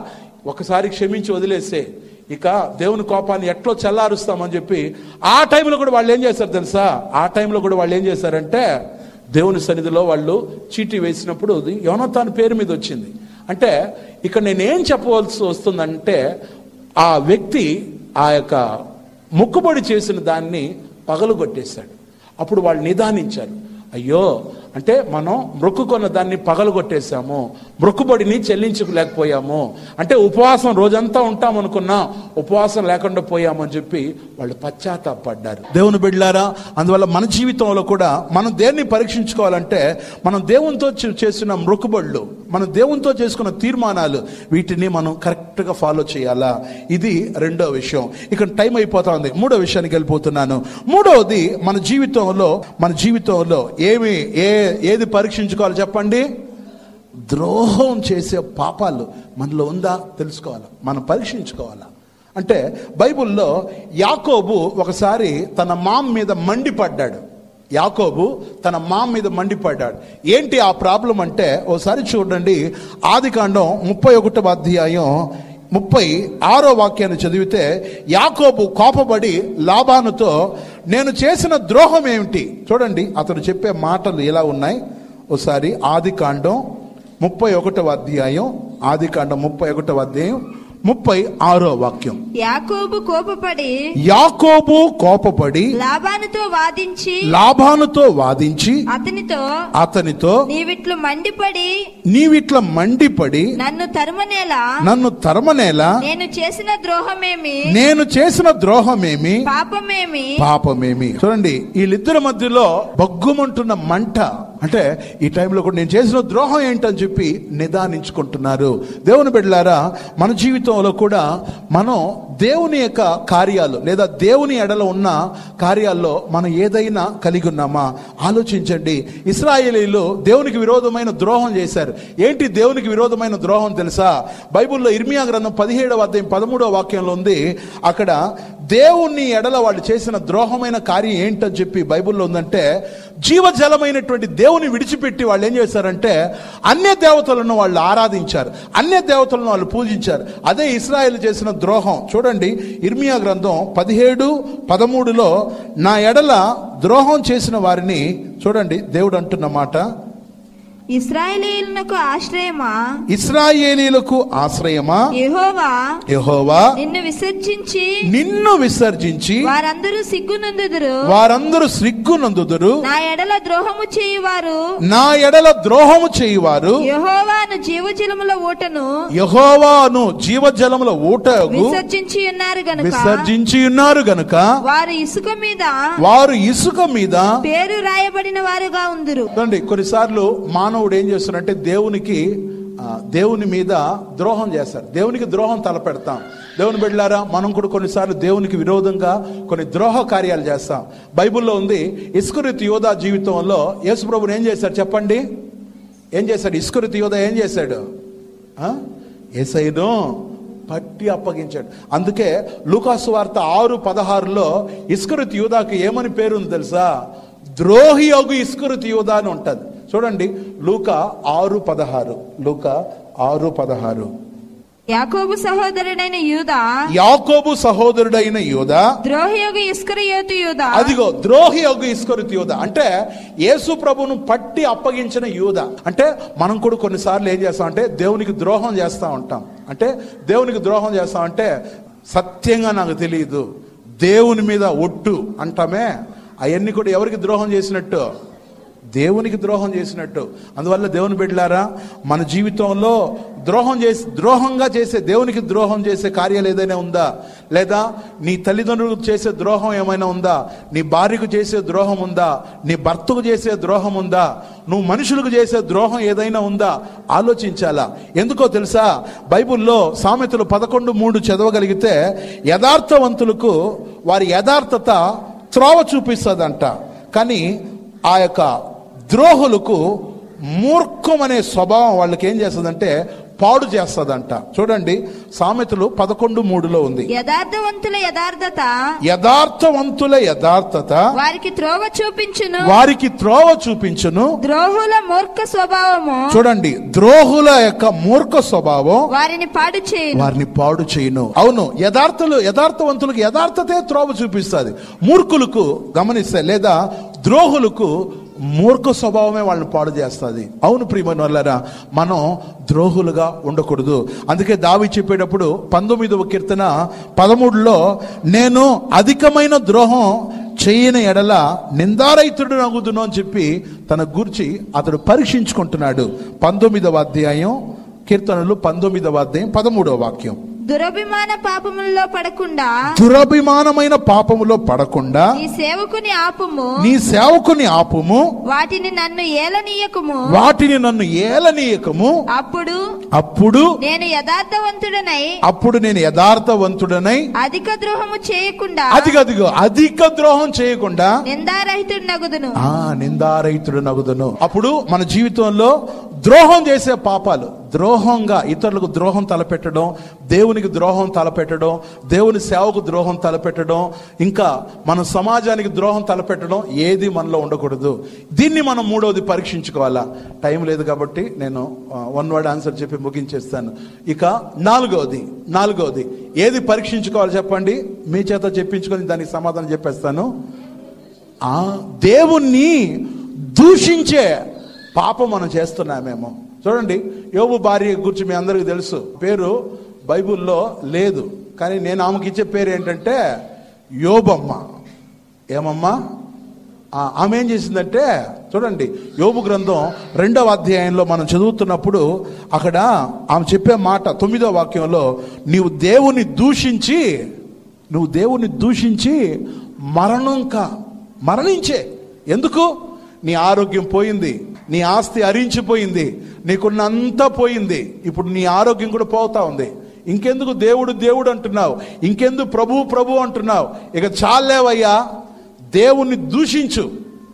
Speaker 1: ఒకసారి క్షమించి వదిలేస్తే ఇక దేవుని కోపాన్ని ఎట్లో చల్లారుస్తామని చెప్పి ఆ టైంలో కూడా వాళ్ళు ఏం చేశారు తెలుసా ఆ టైంలో కూడా వాళ్ళు ఏం చేశారంటే దేవుని సన్నిధిలో వాళ్ళు చీటీ వేసినప్పుడు యోనతాన్ పేరు మీద వచ్చింది అంటే ఇక్కడ నేనేం చెప్పవలసి వస్తుందంటే ఆ వ్యక్తి ఆ యొక్క మొక్కుబడి చేసిన దాన్ని పగలగొట్టేశాడు అప్పుడు వాళ్ళు నిదానించారు అయ్యో అంటే మనం మొక్కుకున్న దాన్ని పగలగొట్టేశాము మొక్కుబడిని చెల్లించలేకపోయాము అంటే ఉపవాసం రోజంతా ఉంటాం అనుకున్నా ఉపవాసం లేకుండా పోయామని చెప్పి వాళ్ళు పశ్చాత్తాపడ్డారు దేవుని బిడ్డారా అందువల్ల మన జీవితంలో కూడా మనం దేన్ని పరీక్షించుకోవాలంటే మనం దేవునితో చే- చేసిన మొక్కుబడులు మనం దేవునితో చేసుకున్న తీర్మానాలు వీటిని మనం కరెక్ట్గా ఫాలో చేయాలా ఇది రెండో విషయం ఇక టైం అయిపోతా ఉంది మూడో విషయానికి వెళ్ళిపోతున్నాను మూడవది మన జీవితంలో మన జీవితంలో ఏమి ఏ ఏది పరీక్షించుకోవాలి చెప్పండి ద్రోహం చేసే పాపాలు మనలో ఉందా తెలుసుకోవాలి మనం పరీక్షించుకోవాలా అంటే బైబిల్లో యాకోబు ఒకసారి తన మామ్ మీద మండిపడ్డాడు యాకోబు తన మామ్ మీద మండిపడ్డాడు ఏంటి ఆ ప్రాబ్లం అంటే ఓసారి చూడండి ఆది కాండం ముప్పై ఒకటవ అధ్యాయం ముప్పై ఆరో వాక్యాన్ని చదివితే యాకోబు కోపపడి లాభానుతో నేను చేసిన ద్రోహం ఏమిటి చూడండి అతడు చెప్పే మాటలు ఎలా ఉన్నాయి ఒకసారి ఆది కాండం ముప్పై ఒకటవ అధ్యాయం ఆది కాండం ముప్పై ఒకటవ అధ్యాయం ముప్పై ఆరో వాక్యం
Speaker 3: యాకోబు కోపపడి
Speaker 1: యాకోబు కోపపడి
Speaker 3: లాభానుతో వాదించి
Speaker 1: లాభానుతో వాదించి
Speaker 3: అతనితో
Speaker 1: అతనితో
Speaker 3: నీవిట్లు మండిపడి
Speaker 1: నీవిట్ల మండిపడి
Speaker 3: నన్ను తరుమనేలా
Speaker 1: నన్ను తరమనేలా
Speaker 3: నేను చేసిన ద్రోహమేమి
Speaker 1: నేను చేసిన ద్రోహమేమి
Speaker 3: పాపమేమి
Speaker 1: పాపమేమి చూడండి వీళ్ళిద్దరి మధ్యలో బగ్గుమంటున్న మంట అంటే ఈ టైంలో కూడా నేను చేసిన ద్రోహం ఏంటని చెప్పి నిదానించుకుంటున్నారు దేవుని బిడ్డలారా మన జీవితంలో కూడా మనం దేవుని యొక్క కార్యాలు లేదా దేవుని ఎడల ఉన్న కార్యాల్లో మనం ఏదైనా కలిగి ఉన్నామా ఆలోచించండి ఇస్రాయేలీలు దేవునికి విరోధమైన ద్రోహం చేశారు ఏంటి దేవునికి విరోధమైన ద్రోహం తెలుసా బైబిల్లో ఇర్మియా గ్రంథం పదిహేడవ అధ్యాయం పదమూడవ వాక్యంలో ఉంది అక్కడ దేవుని ఎడల వాళ్ళు చేసిన ద్రోహమైన కార్యం ఏంటని చెప్పి బైబిల్లో ఉందంటే జీవజలమైనటువంటి దేవుని విడిచిపెట్టి వాళ్ళు ఏం చేశారంటే అన్య దేవతలను వాళ్ళు ఆరాధించారు అన్య దేవతలను వాళ్ళు పూజించారు అదే ఇస్రాయేల్ చేసిన ద్రోహం చూడండి ఇర్మియా గ్రంథం పదిహేడు పదమూడులో నా ఎడల ద్రోహం చేసిన వారిని చూడండి దేవుడు అంటున్న మాట
Speaker 3: ఇస్రాయేలీలకు ఆశ్రయమా
Speaker 1: ఇస్రాయేలీలకు ఆశ్రయమా
Speaker 3: యెహోవా
Speaker 1: యెహోవా
Speaker 3: నిన్ను విసర్జించి
Speaker 1: నిన్ను విసర్జించి
Speaker 3: వారందరూ సిగ్గునందుదురు
Speaker 1: వారందరూ సిగ్గునందుదురు
Speaker 3: నా ఎడల ద్రోహము చేయువారు
Speaker 1: నా ఎడల ద్రోహము చేయువారు
Speaker 3: యెహోవాను జీవజలముల ఊటను
Speaker 1: యహోవాను జీవజలముల ఊటగు
Speaker 3: విసర్జించి ఉన్నారు గనుక
Speaker 1: విసర్జించి ఉన్నారు గనుక
Speaker 3: వారు ఇసుక మీద
Speaker 1: వారు ఇసుక మీద
Speaker 3: పేరు రాయబడిన వారుగా ఉందురు
Speaker 1: చూడండి కొన్నిసార్లు మానవుడు ఏం చేస్తున్నాడంటే దేవునికి ఆ, దేవుని మీద ద్రోహం చేస్తారు దేవునికి ద్రోహం తలపెడతాం దేవుని బిడ్డలారా మనం కూడా కొన్నిసార్లు దేవునికి విరోధంగా కొన్ని ద్రోహ కార్యాలు చేస్తాం బైబిల్లో ఉంది ఇస్కురిత్ యోధా జీవితంలో యేసుప్రభుని ఏం చేశారు చెప్పండి ఏం చేశాడు ఇస్కురిత్ యోధా ఏం చేశాడు ఆ? యేసయ్యను పట్టి అప్పగించాడు అందుకే లూకాసు వార్త ఆరు పదహారులో ఇస్కరుత్ యూదాకు ఏమని పేరు ఉంది తెలుసా ద్రోహి యోగు ఇస్కరుత్ యూదా అని ఉంటుంది చూడండి లూక ఆరు పదహారు లూక ఆరు పదహారు
Speaker 3: యాకోబు సహోదరుడైన యూదా
Speaker 1: యాకోబు సహోదరుడైన యూదా
Speaker 3: ద్రోహియోగు ఇస్కరియోతు యూదా
Speaker 1: అదిగో ద్రోహి యొక్క ఇస్కరుత్ యూద అంటే యేసు ప్రభును పట్టి అప్పగించిన యూద అంటే మనం కూడా కొన్నిసార్లు ఏం చేస్తాం అంటే దేవునికి ద్రోహం చేస్తూ ఉంటాం అంటే దేవునికి ద్రోహం చేస్తాం అంటే సత్యంగా నాకు తెలియదు దేవుని మీద ఒట్టు అంటామే అవన్నీ కూడా ఎవరికి ద్రోహం చేసినట్టు దేవునికి ద్రోహం చేసినట్టు అందువల్ల దేవుని బిడ్డలారా మన జీవితంలో ద్రోహం చేసి ద్రోహంగా చేసే దేవునికి ద్రోహం చేసే కార్యాలు ఏదైనా ఉందా లేదా నీ తల్లిదండ్రులకు చేసే ద్రోహం ఏమైనా ఉందా నీ భార్యకు చేసే ద్రోహం ఉందా నీ భర్తకు చేసే ద్రోహం ఉందా నువ్వు మనుషులకు చేసే ద్రోహం ఏదైనా ఉందా ఆలోచించాలా ఎందుకో తెలుసా బైబిల్లో సామెతలు పదకొండు మూడు చదవగలిగితే యథార్థవంతులకు వారి యథార్థత త్రోవ చూపిస్తుందంట కానీ ఆ యొక్క ద్రోహులకు మూర్ఖం అనే స్వభావం వాళ్ళకి ఏం చేస్తుందంటే పాడు చేస్తుందంట చూడండి సామెతలు పదకొండు మూడులో ఉంది
Speaker 3: యథార్థవంతుల యథార్థత
Speaker 1: యథార్థవంతుల యథార్థత
Speaker 3: వారికి త్రోవ చూపించును
Speaker 1: వారికి త్రోవ చూపించును
Speaker 3: ద్రోహుల మూర్ఖ స్వభావము
Speaker 1: చూడండి ద్రోహుల యొక్క మూర్ఖ స్వభావం
Speaker 3: వారిని పాడు చేయును
Speaker 1: వారిని పాడు చేయను అవును యథార్థులు యథార్థవంతులకు యథార్థతే త్రోవ చూపిస్తుంది మూర్ఖులకు గమనిస్తే లేదా ద్రోహులకు మూర్ఖ స్వభావమే వాళ్ళని పాడు చేస్తుంది అవును ప్రియమైన వాళ్ళరా మనం ద్రోహులుగా ఉండకూడదు అందుకే దావి చెప్పేటప్పుడు పంతొమ్మిదవ కీర్తన పదమూడులో నేను అధికమైన ద్రోహం చేయని ఎడల నిందారైతుడు నగుదును అని చెప్పి తన గురించి అతడు పరీక్షించుకుంటున్నాడు పంతొమ్మిదవ అధ్యాయం కీర్తనలు పంతొమ్మిదవ అధ్యాయం పదమూడవ వాక్యం
Speaker 3: దురభిమాన పాపములలో పడకుండా
Speaker 1: దురభిమానమైన పాపములో పడకుండా
Speaker 3: నీ సేవకుని ఆపుము
Speaker 1: నీ సేవకుని ఆపుము
Speaker 3: వాటిని నన్ను ఏలనీయకుము
Speaker 1: వాటిని నన్ను ఏలనీయకము
Speaker 3: అప్పుడు
Speaker 1: అప్పుడు
Speaker 3: నేను యథార్థవంతుడనై
Speaker 1: అప్పుడు నేను యథార్థవంతుడనై
Speaker 3: అధిక ద్రోహము చేయకుండా
Speaker 1: అదిగదిగో అధిక ద్రోహం చేయకుండా
Speaker 3: నిందారహితుడు నగుదును
Speaker 1: ఆ నిందారహితుడు నగుదును అప్పుడు మన జీవితంలో ద్రోహం చేసే పాపాలు ద్రోహంగా ఇతరులకు ద్రోహం తలపెట్టడం దేవునికి ద్రోహం తలపెట్టడం దేవుని సేవకు ద్రోహం తలపెట్టడం ఇంకా మన సమాజానికి ద్రోహం తలపెట్టడం ఏది మనలో ఉండకూడదు దీన్ని మనం మూడవది పరీక్షించుకోవాలా టైం లేదు కాబట్టి నేను వన్ వర్డ్ ఆన్సర్ చెప్పి ముగించేస్తాను ఇక నాలుగవది నాలుగవది ఏది పరీక్షించుకోవాలి చెప్పండి మీ చేత చెప్పించుకొని దానికి సమాధానం చెప్పేస్తాను ఆ దేవుణ్ణి దూషించే పాపం మనం చేస్తున్నామేమో చూడండి యోబు భార్య గురించి మీ అందరికీ తెలుసు పేరు బైబిల్లో లేదు కానీ నేను ఆమెకి ఇచ్చే పేరు ఏంటంటే యోబమ్మ ఏమమ్మా ఆ, ఆమె ఏం చేసిందంటే చూడండి యోబు గ్రంథం రెండవ అధ్యాయంలో మనం చదువుతున్నప్పుడు అక్కడ ఆమె చెప్పే మాట తొమ్మిదో వాక్యంలో నీవు దేవుని దూషించి నువ్వు దేవుని దూషించి మరణం కా మరణించే ఎందుకు నీ ఆరోగ్యం పోయింది నీ ఆస్తి అరించిపోయింది నీకున్నంతా పోయింది ఇప్పుడు నీ ఆరోగ్యం కూడా పోతా ఉంది ఇంకెందుకు దేవుడు దేవుడు అంటున్నావు ఇంకెందుకు ప్రభు ప్రభు అంటున్నావు ఇక చాలేవయ్యా దేవుణ్ణి దూషించు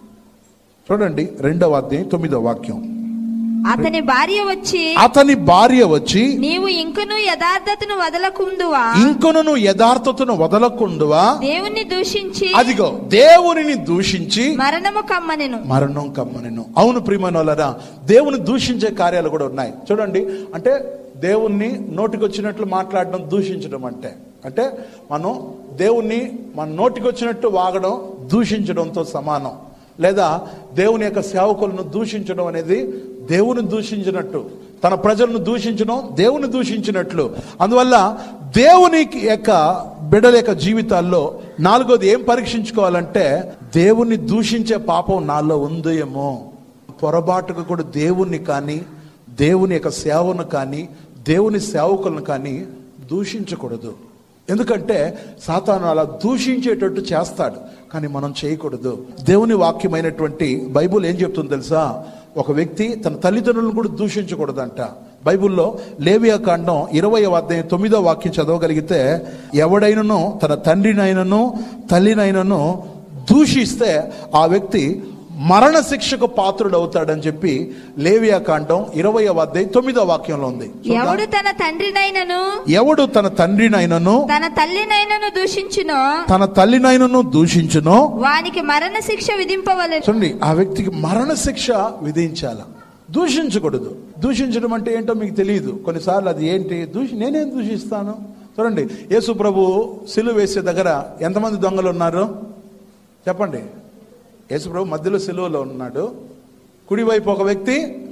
Speaker 1: చూడండి రెండవ అధ్యాయం తొమ్మిదవ వాక్యం
Speaker 3: అతని భార్య వచ్చి
Speaker 1: అతని భార్య వచ్చి
Speaker 3: నీవు ఇంకను యథార్థతను వదలకుందువా
Speaker 1: ఇంకొనను యథార్థతను వదలకుండువా
Speaker 3: దేవుణ్ణి దూషించి
Speaker 1: అదిగో దేవునిని దూషించి
Speaker 3: మరణము కమ్మనెను
Speaker 1: మరణం కమ్మనెను అవును ప్రియమైనోళ్ళరా దేవుని దూషించే కార్యాలు కూడా ఉన్నాయి చూడండి అంటే దేవుణ్ణి నోటికొచ్చినట్లు మాట్లాడడం దూషించడం అంటే అంటే మనం దేవుణ్ణి మన నోటికొచ్చినట్టు వాగడం దూషించడంతో సమానం లేదా దేవుని యొక్క సేవకులను దూషించడం అనేది దేవుని దూషించినట్టు తన ప్రజలను దూషించడం దేవుని దూషించినట్లు అందువల్ల దేవుని యొక్క బిడ్డల యొక్క జీవితాల్లో నాలుగోది ఏం పరీక్షించుకోవాలంటే దేవుణ్ణి దూషించే పాపం నాలో ఉందేమో పొరపాటుగా కూడా దేవుణ్ణి కానీ దేవుని యొక్క సేవను కానీ దేవుని సేవకులను కానీ దూషించకూడదు ఎందుకంటే సాతాను అలా దూషించేటట్టు చేస్తాడు కానీ మనం చేయకూడదు దేవుని వాక్యమైనటువంటి బైబుల్ ఏం చెప్తుంది తెలుసా ఒక వ్యక్తి తన తల్లిదండ్రులను కూడా దూషించకూడదంట బైబిల్లో లేవియా కాండం ఇరవై అధ్యాయం తొమ్మిదో వాక్యం చదవగలిగితే ఎవడైనను తన తండ్రినైనను తల్లినైనను దూషిస్తే ఆ వ్యక్తి మరణ శిక్షకు పాత్రుడు అవుతాడని చెప్పి లేవియా కాండం ఇరవై అధ్యాయం తొమ్మిదో వాక్యంలో ఉంది చూద్దాం.
Speaker 3: ఎవడు తన తండ్రినైనను
Speaker 1: ఎవడు తన తండ్రినైనను
Speaker 3: తన తల్లినైనను దూషించునో
Speaker 1: తన తల్లినైనను దూషించునో
Speaker 3: వానికి మరణ శిక్ష విధింపవలెను
Speaker 1: చూడండి ఆ వ్యక్తికి మరణ శిక్ష విధించాల దూషించకూడదు దూషించడం అంటే ఏంటో మీకు తెలియదు కొన్నిసార్లు అది ఏంటి దూషి నేనేం దూషిస్తాను చూడండి యేసు ప్రభు సిలువ వేసే దగ్గర ఎంతమంది దొంగలు ఉన్నారు చెప్పండి యేసు ప్రభు మధ్యలో సిలువలో ఉన్నాడు కుడివైపు ఒక వ్యక్తి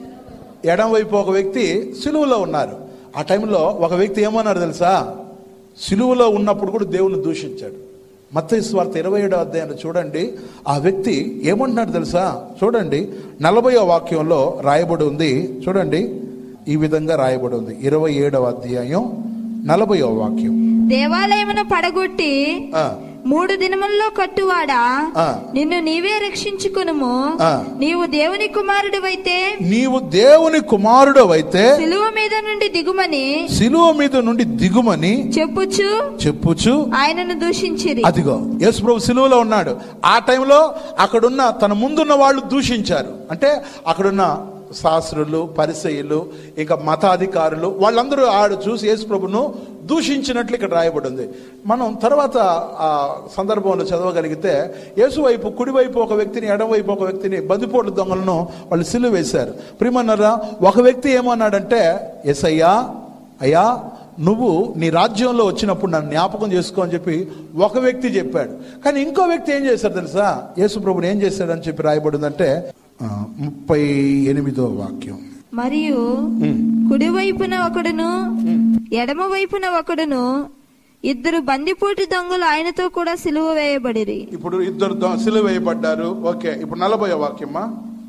Speaker 1: ఎడం వైపు ఒక వ్యక్తి సిలువలో ఉన్నారు ఆ టైంలో ఒక వ్యక్తి ఏమన్నారు తెలుసా సిలువలో ఉన్నప్పుడు కూడా దేవుని దూషించాడు మత్తయి స్వార్థ ఇరవై ఏడో అధ్యాయాన్ని చూడండి ఆ వ్యక్తి ఏమంటున్నాడు తెలుసా చూడండి నలభయో వాక్యంలో రాయబడి ఉంది చూడండి ఈ విధంగా రాయబడి ఉంది ఇరవై ఏడవ అధ్యాయం నలభయో వాక్యం
Speaker 3: దేవాలయమును పడగొట్టి
Speaker 1: ఆ,
Speaker 3: మూడు దినముల్లో కట్టువాడా
Speaker 1: ఆ.
Speaker 3: నిన్ను నీవే రక్షించుకునుము
Speaker 1: ఆ.
Speaker 3: నీవు దేవుని కుమారుడివైతే
Speaker 1: నీవు దేవుని కుమారుడు అయితే
Speaker 3: సిలువ మీద నుండి దిగుమని
Speaker 1: సిలువ మీద నుండి దిగుమని
Speaker 3: చెప్పుచు
Speaker 1: చెప్పుచు
Speaker 3: ఆయనను దూషించిరి
Speaker 1: అదిగో యేసు ప్రభు సిలువలో ఉన్నాడు ఆ టైంలో అక్కడున్న తన ముందున్న వాళ్ళు దూషించారు అంటే అక్కడున్న శాస్త్రులు పరిసయులు ఇంకా మతాధికారులు వాళ్ళందరూ ఆడు చూసి యేసు ప్రభును దూషించినట్లు ఇక్కడ రాయబడింది మనం తర్వాత ఆ సందర్భంలో చదవగలిగితే యేసు వైపు కుడివైపు ఒక వ్యక్తిని ఎడమవైపు ఒక వ్యక్తిని బందిపోట్ల దొంగలను వాళ్ళు సిలువ వేశారు ప్రియమన్నారా ఒక వ్యక్తి ఏమన్నాడంటే ఎస్ అయ్యా అయ్యా నువ్వు నీ రాజ్యంలో వచ్చినప్పుడు నన్ను జ్ఞాపకం చేసుకో అని చెప్పి ఒక వ్యక్తి చెప్పాడు కానీ ఇంకో వ్యక్తి ఏం చేశాడు తెలుసా యేసు ప్రభుని ఏం చేశాడని చెప్పి రాయబడిందంటే ఆ, ముప్పై ఎనిమిదో వాక్యం
Speaker 3: మరియు కుడి వైపున ఒకడును ఎడమ వైపున ఒకడును ఇద్దరు బందిపోటు దొంగలు ఆయనతో కూడా సిలువ వేయబడిరి
Speaker 1: ఇప్పుడు ఇద్దరు దొ- సిలువ వేయబడ్డారు ఓకే ఇప్పుడు నలభై వాక్యమ్మా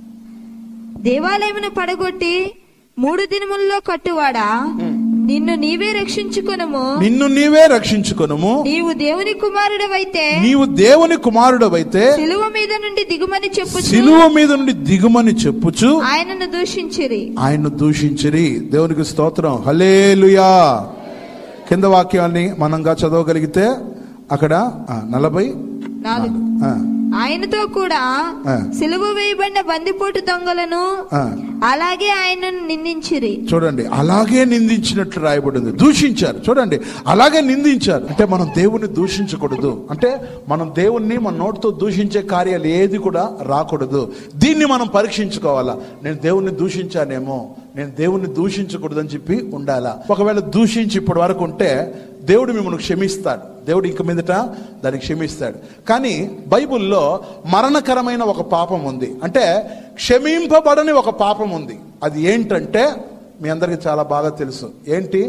Speaker 3: దేవాలయమును పడగొట్టి మూడు దినముల్లో కట్టువాడా నిన్ను నీవే రక్షించుకొనుము
Speaker 1: నిన్ను నీవే రక్షించుకొనుము
Speaker 3: నీవు దేవుని కుమారుడవైతే
Speaker 1: నీవు దేవుని కుమారుడవైతే
Speaker 3: సిలువ మీద నుండి దిగుమని చెప్పు
Speaker 1: సిలువ మీద నుండి దిగుమని చెప్పుచు
Speaker 3: ఆయనను దూషించిరి
Speaker 1: ఆయన్ను దూషించిరి దేవునికి స్తోత్రం హలేలుయా కింద వాక్యాన్ని మనంగా చదవగలిగితే అక్కడ ఆ, నలభై
Speaker 3: నాలుగు
Speaker 1: ఆ,
Speaker 3: ఆయనతో కూడా
Speaker 1: ఆ.
Speaker 3: సిలువ వేయబడిన బందిపోటు దొంగలను
Speaker 1: ఆ.
Speaker 3: అలాగే ఆయనను నిందించిరి
Speaker 1: చూడండి అలాగే నిందించినట్లు రాయబడింది దూషించారు చూడండి అలాగే నిందించారు అంటే మనం దేవుణ్ణి దూషించకూడదు అంటే మనం దేవుణ్ణి మన నోటితో దూషించే కార్యాలు ఏది కూడా రాకూడదు దీన్ని మనం పరీక్షించుకోవాలా నేను దేవుణ్ణి దూషించానేమో నేను దేవుణ్ణి దూషించకూడదని చెప్పి ఉండాలా ఒకవేళ దూషించి ఇప్పటి వరకు ఉంటే దేవుడు మిమ్మల్ని క్షమిస్తాడు దేవుడు ఇంక మీదట దాన్ని క్షమిస్తాడు కానీ బైబిల్లో మరణకరమైన ఒక పాపం ఉంది అంటే క్షమింపబడని ఒక పాపం ఉంది అది ఏంటంటే మీ అందరికీ చాలా బాగా తెలుసు ఏంటి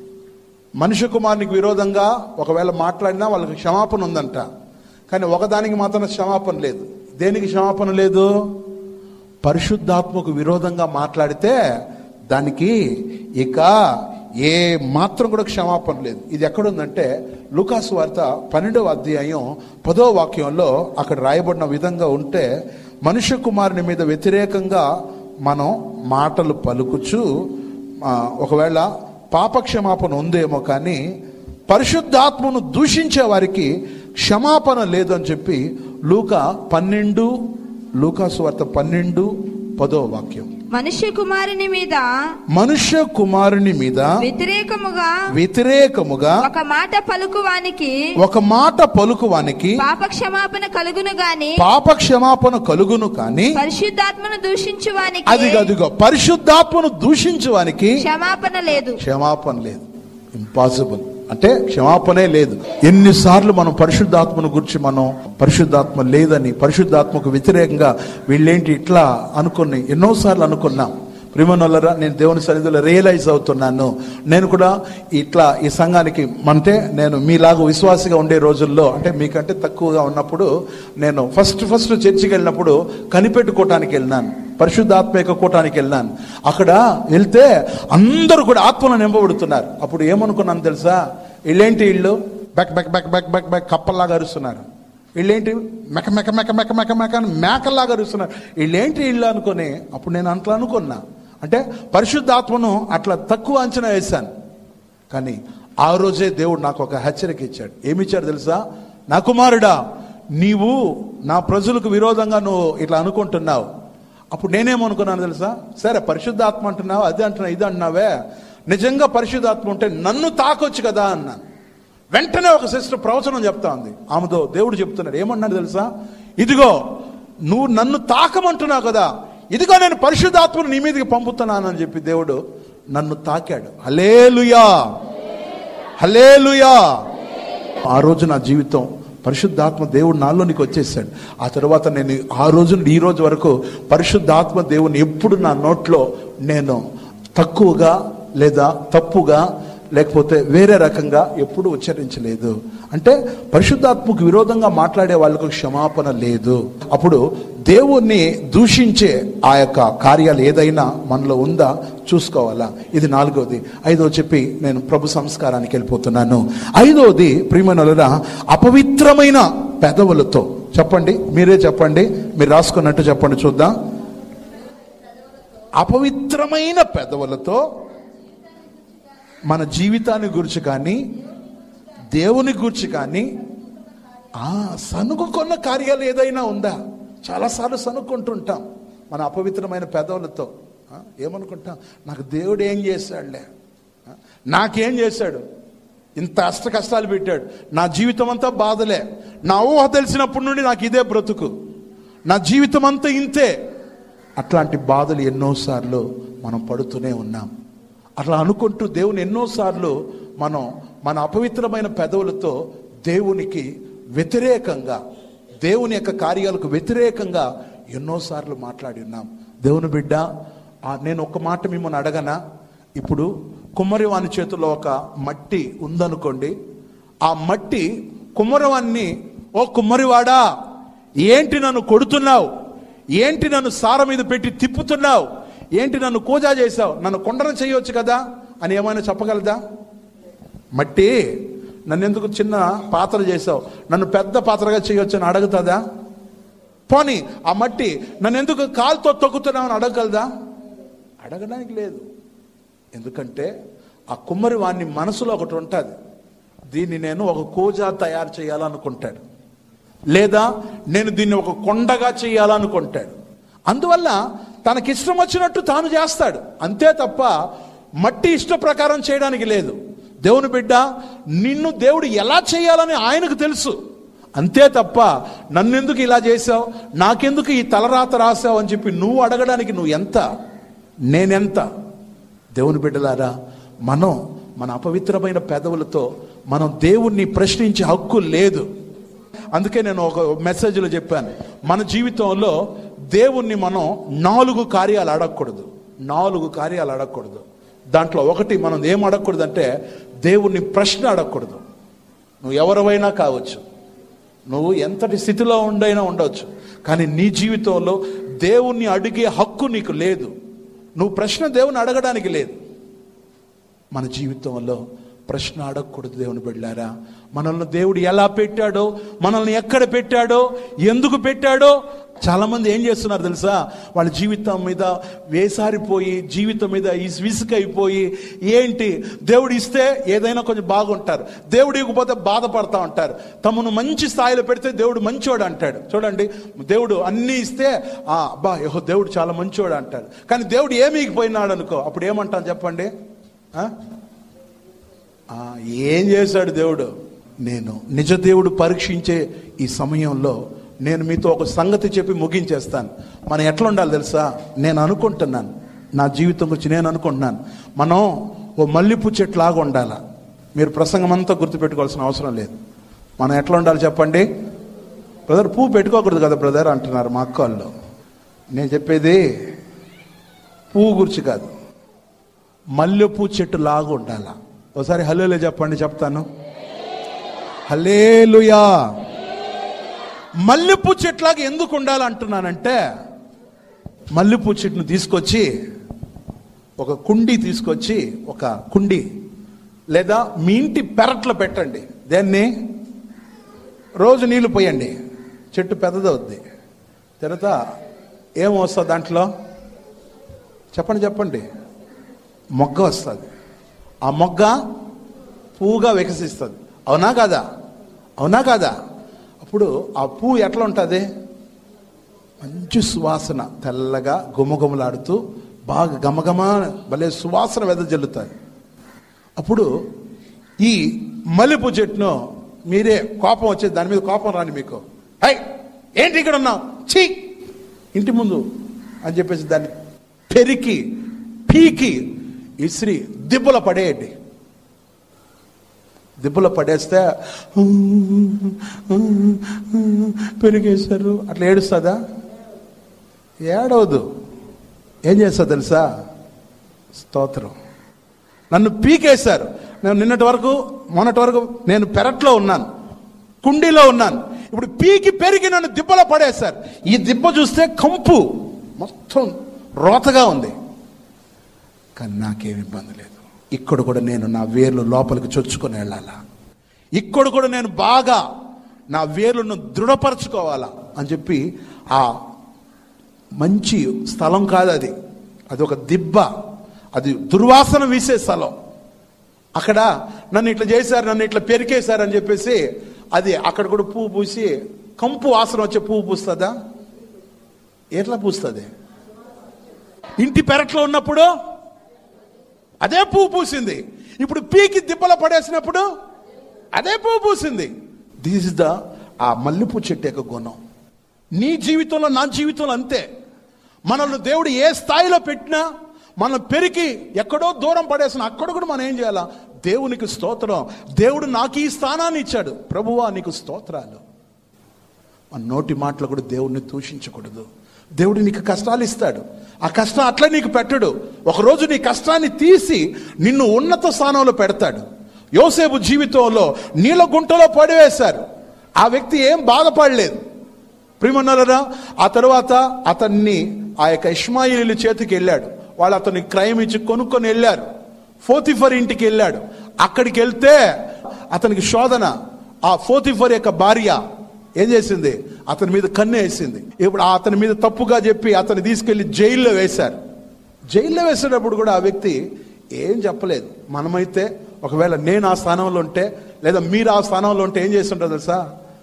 Speaker 1: మనుష్య కుమారునికి విరోధంగా ఒకవేళ మాట్లాడినా వాళ్ళకి క్షమాపణ ఉందంట కానీ ఒకదానికి మాత్రం క్షమాపణ లేదు దేనికి క్షమాపణ లేదు పరిశుద్ధాత్మకు విరోధంగా మాట్లాడితే దానికి ఇక ఏ మాత్రం కూడా క్షమాపణ లేదు ఇది ఎక్కడుందంటే లూకాసు వార్త పన్నెండవ అధ్యాయం పదో వాక్యంలో అక్కడ రాయబడిన విధంగా ఉంటే మనుష్య కుమారుని మీద వ్యతిరేకంగా మనం మాటలు పలుకుచు ఆ, ఒకవేళ పాపక్షమాపణ ఉందేమో కానీ పరిశుద్ధాత్మను దూషించే వారికి క్షమాపణ లేదని చెప్పి లూక పన్నెండు లూకాసు వార్త పన్నెండు పదో వాక్యం
Speaker 3: మనుష్య కుమారుని మీద
Speaker 1: మనుష్య కుమారుని మీద
Speaker 3: వ్యతిరేకముగా
Speaker 1: వ్యతిరేకముగా
Speaker 3: ఒక మాట పలుకువానికి
Speaker 1: ఒక మాట పలుకువానికి
Speaker 3: పాప క్షమాపణ కలుగును గాని
Speaker 1: పాప క్షమాపణ కలుగును కానీ
Speaker 3: పరిశుద్ధాత్మను దూషించువానికి
Speaker 1: అది అదిగో పరిశుద్ధాత్మను దూషించువానికి
Speaker 3: క్షమాపణ లేదు
Speaker 1: క్షమాపణ లేదు ఇంపాసిబుల్ అంటే క్షమాపణే లేదు ఎన్నిసార్లు మనం పరిశుద్ధాత్మను గురించి మనం పరిశుద్ధాత్మ లేదని పరిశుద్ధాత్మకు వ్యతిరేకంగా వీళ్ళేంటి ఇట్లా అనుకుని ఎన్నోసార్లు అనుకున్నాం ప్రిమనొల్లరా నేను దేవుని సన్నిధిలో రియలైజ్ అవుతున్నాను నేను కూడా ఇట్లా ఈ సంఘానికి అంటే నేను మీలాగా విశ్వాసిగా ఉండే రోజుల్లో అంటే మీకంటే తక్కువగా ఉన్నప్పుడు నేను ఫస్ట్ ఫస్ట్ చర్చికి వెళ్ళినప్పుడు కనిపెట్టుకోవటానికి వెళ్ళినాను పరిశుద్ధాత్మ యొక్క కూటానికి వెళ్ళాను అక్కడ వెళ్తే అందరూ కూడా ఆత్మలో నింపబడుతున్నారు అప్పుడు ఏమనుకున్నాను తెలుసా వీళ్ళేంటి వీళ్ళు బెక్ బెక్ బెక్ బెక్ బెక్ బెక్ కప్పల్లాగా అరుస్తున్నారు వీళ్ళేంటి మెక మెక మెక మెక మెక మెక అని మేకల్లాగా అరుస్తున్నారు వీళ్ళేంటి వీళ్ళు అనుకుని అప్పుడు నేను అట్లా అనుకున్నా అంటే పరిశుద్ధాత్మను అట్లా తక్కువ అంచనా వేశాను కానీ ఆ రోజే దేవుడు నాకు ఒక హెచ్చరిక ఇచ్చాడు ఏమి ఇచ్చాడు తెలుసా నా కుమారుడా నీవు నా ప్రజలకు విరోధంగా నువ్వు ఇట్లా అనుకుంటున్నావు అప్పుడు నేనేమనుకున్నాను తెలుసా సరే పరిశుద్ధాత్మ అంటున్నావు అది అంటున్నావు ఇది అంటున్నావే నిజంగా పరిశుద్ధాత్మ ఉంటే నన్ను తాకొచ్చు కదా అన్నాను వెంటనే ఒక సిస్టర్ ప్రవచనం చెప్తా ఉంది ఆమెతో దేవుడు చెప్తున్నాడు ఏమన్నాడు తెలుసా ఇదిగో నువ్వు నన్ను తాకమంటున్నావు కదా ఇదిగో నేను పరిశుద్ధాత్మను నీ మీదకి పంపుతున్నానని చెప్పి దేవుడు నన్ను తాకాడు హలేలుయా హలేలుయా ఆ రోజు నా జీవితం పరిశుద్ధాత్మ దేవుడు నాలోనికి వచ్చేసాడు ఆ తర్వాత నేను ఆ రోజు నుండి ఈ రోజు వరకు పరిశుద్ధాత్మ దేవుని ఎప్పుడు నా నోట్లో నేను తక్కువగా లేదా తప్పుగా లేకపోతే వేరే రకంగా ఎప్పుడు ఉచ్చరించలేదు అంటే పరిశుద్ధాత్మకు విరోధంగా మాట్లాడే వాళ్ళకు క్షమాపణ లేదు అప్పుడు దేవుణ్ణి దూషించే ఆ యొక్క కార్యాలు ఏదైనా మనలో ఉందా చూసుకోవాలా ఇది నాలుగోది ఐదో చెప్పి నేను ప్రభు సంస్కారానికి వెళ్ళిపోతున్నాను ఐదోది ప్రియమనులరా అపవిత్రమైన పెదవులతో చెప్పండి మీరే చెప్పండి మీరు రాసుకున్నట్టు చెప్పండి చూద్దాం అపవిత్రమైన పెదవులతో మన జీవితాన్ని గురించి కానీ దేవుని గురించి కానీ ఆ సనుగుకున్న కార్యాలు ఏదైనా ఉందా చాలాసార్లు సనుక్కుంటుంటాం మన అపవిత్రమైన పెదవులతో ఆ, ఏమనుకుంటాం నాకు దేవుడు ఏం చేశాడులే ఆ, నాకేం చేశాడు ఇంత అష్ట కష్టాలు పెట్టాడు నా జీవితం అంతా బాధలే నా ఊహ తెలిసినప్పటి నుండి నాకు ఇదే బ్రతుకు నా జీవితం అంతా ఇంతే అట్లాంటి బాధలు ఎన్నోసార్లు మనం పడుతూనే ఉన్నాం అట్లా అనుకుంటూ దేవుని ఎన్నోసార్లు మనం మన అపవిత్రమైన పెదవులతో దేవునికి వ్యతిరేకంగా దేవుని యొక్క కార్యాలకు వ్యతిరేకంగా ఎన్నోసార్లు మాట్లాడి ఉన్నాం దేవుని బిడ్డ ఆ, నేను ఒక మాట మిమ్మల్ని అడగనా ఇప్పుడు కుమ్మరివాని చేతిలో ఒక మట్టి ఉందనుకోండి ఆ మట్టి కుమ్మరివాన్ని ఓ కుమ్మరివాడా ఏంటి నన్ను కొడుతున్నావు ఏంటి నన్ను సార మీద పెట్టి తిప్పుతున్నావు ఏంటి నన్ను కూజా చేశావు నన్ను కొండన చేయొచ్చు కదా అని ఏమైనా చెప్పగలదా మట్టి నన్ను ఎందుకు చిన్న పాత్ర చేసావు నన్ను పెద్ద పాత్రగా చేయొచ్చు అని అడుగుతుందా పోనీ ఆ మట్టి నన్ను ఎందుకు కాలుతో తొక్కుతున్నావు అని అడగగలదా అడగడానికి లేదు ఎందుకంటే ఆ కుమ్మరి వాణ్ణి మనసులో ఒకటి ఉంటుంది దీన్ని నేను ఒక కూజా తయారు చేయాలనుకుంటాడు లేదా నేను దీన్ని ఒక కొండగా చేయాలనుకుంటాడు అందువల్ల తనకిష్టం వచ్చినట్టు తాను చేస్తాడు అంతే తప్ప మట్టి ఇష్ట ప్రకారం చేయడానికి లేదు దేవుని బిడ్డ నిన్ను దేవుడు ఎలా చేయాలని ఆయనకు తెలుసు అంతే తప్ప నన్నెందుకు ఇలా చేసావు నాకెందుకు ఈ తలరాత రాసావు అని చెప్పి నువ్వు అడగడానికి నువ్వు ఎంత నేనెంత దేవుని బిడ్డలారా మనం మన అపవిత్రమైన పెదవులతో మనం దేవుణ్ణి ప్రశ్నించే హక్కు లేదు అందుకే నేను ఒక మెసేజ్లో చెప్పాను మన జీవితంలో దేవుణ్ణి మనం నాలుగు కార్యాలు అడగకూడదు నాలుగు కార్యాలు అడగకూడదు దాంట్లో ఒకటి మనం ఏం అడగకూడదు అంటే దేవుణ్ణి ప్రశ్న అడగకూడదు నువ్వు ఎవరివైనా కావచ్చు నువ్వు ఎంతటి స్థితిలో ఉండైనా ఉండవచ్చు కానీ నీ జీవితంలో దేవుణ్ణి అడిగే హక్కు నీకు లేదు నువ్వు ప్రశ్న దేవుని అడగడానికి లేదు మన జీవితంలో ప్రశ్న అడగకూడదు దేవుని బిడ్డారా మనల్ని దేవుడు ఎలా పెట్టాడో మనల్ని ఎక్కడ పెట్టాడో ఎందుకు పెట్టాడో చాలా మంది ఏం చేస్తున్నారు తెలుసా వాళ్ళ జీవితం మీద వేసారిపోయి జీవితం మీద ఇస్- విసుకైపోయి ఏంటి దేవుడు ఇస్తే ఏదైనా కొంచెం బాగుంటారు దేవుడు ఇవ్వకపోతే బాధపడతా ఉంటారు తమను మంచి స్థాయిలో పెడితే దేవుడు మంచోడు అంటాడు చూడండి దేవుడు అన్నీ ఇస్తే "ఆ, అబ్బా యెహో దేవుడు చాలా మంచోడు అంటాడు కానీ దేవుడు ఏమి ఇగిపోయినాడు అనుకో అప్పుడు ఏమంటాం చెప్పండి ఆ? ఆ, ఏం చేశాడు దేవుడు నేను నిజ దేవుడు పరీక్షించే ఈ సమయంలో నేను మీతో ఒక సంగతి చెప్పి ముగించేస్తాను మనం ఎట్లా ఉండాలి తెలుసా నేను అనుకుంటున్నాను నా జీవితం గురించి నేను అనుకుంటున్నాను మనం ఓ మల్లెపూ చెట్లాగా ఉండాలా మీరు ప్రసంగం అంతా గుర్తుపెట్టుకోవాల్సిన అవసరం లేదు మనం ఎట్లా ఉండాలి చెప్పండి బ్రదర్ పువ్వు పెట్టుకోకూడదు కదా బ్రదర్ అంటున్నారు మా అక్క వాళ్ళు నేను చెప్పేది పువ్వు గురించి కాదు మల్లెపూ చెట్టు లాగా ఉండాల ఒకసారి హల్లేలే చెప్పండి చెప్తాను హల్లేలుయా మల్లెపూ చెట్లాగా ఎందుకు ఉండాలంటున్నానంటే మల్లెపూ చెట్టును తీసుకొచ్చి ఒక కుండి తీసుకొచ్చి ఒక కుండి లేదా మీ ఇంటి పెరట్లో పెట్టండి దాన్ని రోజు నీళ్లు పోయండి చెట్టు పెద్దదవుద్ది తర్వాత ఏం వస్తుంది దాంట్లో చెప్పండి చెప్పండి మొగ్గ వస్తుంది ఆ మొగ్గ పువ్వుగా వికసిస్తుంది అవునా కాదా అవునా కాదా అప్పుడు ఆ పువ్వు ఎట్లా ఉంటుంది మంచి సువాసన తెల్లగా గుమగుమలాడుతూ బాగా గమగమ భలే సువాసన వెదజల్లుతాయి అప్పుడు ఈ మల్లెపూ చెట్టును మీరే కోపం వచ్చేది దాని మీద కోపం రాని మీకు హై ఏంటి ఇక్కడ ఉన్నావు చీ ఇంటి ముందు అని చెప్పేసి దాన్ని పెరికి పీకి ఇసిరి దిబ్బల పడేయండి దిబ్బలో పడేస్తే పెరిగేశారు అట్లా ఏడుస్తుందా ఏడవదు ఏం చేస్తా తెలుసా స్తోత్రం నన్ను పీకేశారు నేను నిన్నటి వరకు మొన్నటి వరకు నేను పెరట్లో ఉన్నాను కుండీలో ఉన్నాను ఇప్పుడు పీకి పెరిగి నన్ను దిబ్బలో పడేశారు ఈ దిబ్బ చూస్తే కంపు మొత్తం రోతగా ఉంది కానీ నాకేం ఇబ్బంది లేదు ఇక్కడ కూడా నేను నా వేర్లు లోపలికి చొచ్చుకొని వెళ్ళాలా ఇక్కడ కూడా నేను బాగా నా వేర్లను దృఢపరచుకోవాలా అని చెప్పి ఆ మంచి స్థలం కాదు అది అది ఒక దిబ్బ అది దుర్వాసన వీసే స్థలం అక్కడ నన్ను ఇట్లా చేశారు నన్ను ఇట్లా పెరికేశారు అని చెప్పేసి అది అక్కడ కూడా పువ్వు పూసి కంపు వాసన వచ్చే పువ్వు పూస్తుందా ఎట్లా పూస్తుంది ఇంటి పెరట్లో ఉన్నప్పుడు అదే పువ్వు పూసింది ఇప్పుడు పీకి దిబ్బల పడేసినప్పుడు అదే పువ్వు పూసింది దిస్ ఇస్ ద ఆ మల్లెపూ చెట్టు యొక్క గుణం నీ జీవితంలో నా జీవితంలో అంతే మనల్ని దేవుడు ఏ స్థాయిలో పెట్టినా మనం పెరిగి ఎక్కడో దూరం పడేసిన అక్కడ కూడా మనం ఏం చేయాలా దేవునికి స్తోత్రం దేవుడు నాకు ఈ స్థానాన్ని ఇచ్చాడు ప్రభువా నీకు స్తోత్రాలు మన నోటి మాటలు కూడా దేవుడిని దూషించకూడదు దేవుడు నీకు కష్టాలు ఇస్తాడు ఆ కష్టం అట్లా నీకు పెట్టడు ఒకరోజు నీ కష్టాన్ని తీసి నిన్ను ఉన్నత స్థానంలో పెడతాడు యోసేపు జీవితంలో నీళ్ళ గుంటలో పడివేశారు ఆ వ్యక్తి ఏం బాధపడలేదు ప్రియమన్నారా ఆ తర్వాత అతన్ని ఆ యొక్క ఇష్మాయిలు చేతికి వెళ్ళాడు వాళ్ళు అతన్ని క్రైమ్ ఇచ్చి కొనుక్కొని వెళ్ళారు ఫోతిఫర్ ఇంటికి వెళ్ళాడు అక్కడికి వెళ్తే అతనికి శోధన ఆ ఫోతిఫర్ యొక్క భార్య ఏం చేసింది అతని మీద కన్ను వేసింది ఇప్పుడు ఆ అతని మీద తప్పుగా చెప్పి అతన్ని తీసుకెళ్లి జైల్లో వేశారు జైల్లో వేసేటప్పుడు కూడా ఆ వ్యక్తి ఏం చెప్పలేదు మనమైతే ఒకవేళ నేను ఆ స్థానంలో ఉంటే లేదా మీరు ఆ స్థానంలో ఉంటే ఏం చేస్తుంటారు తెలుసా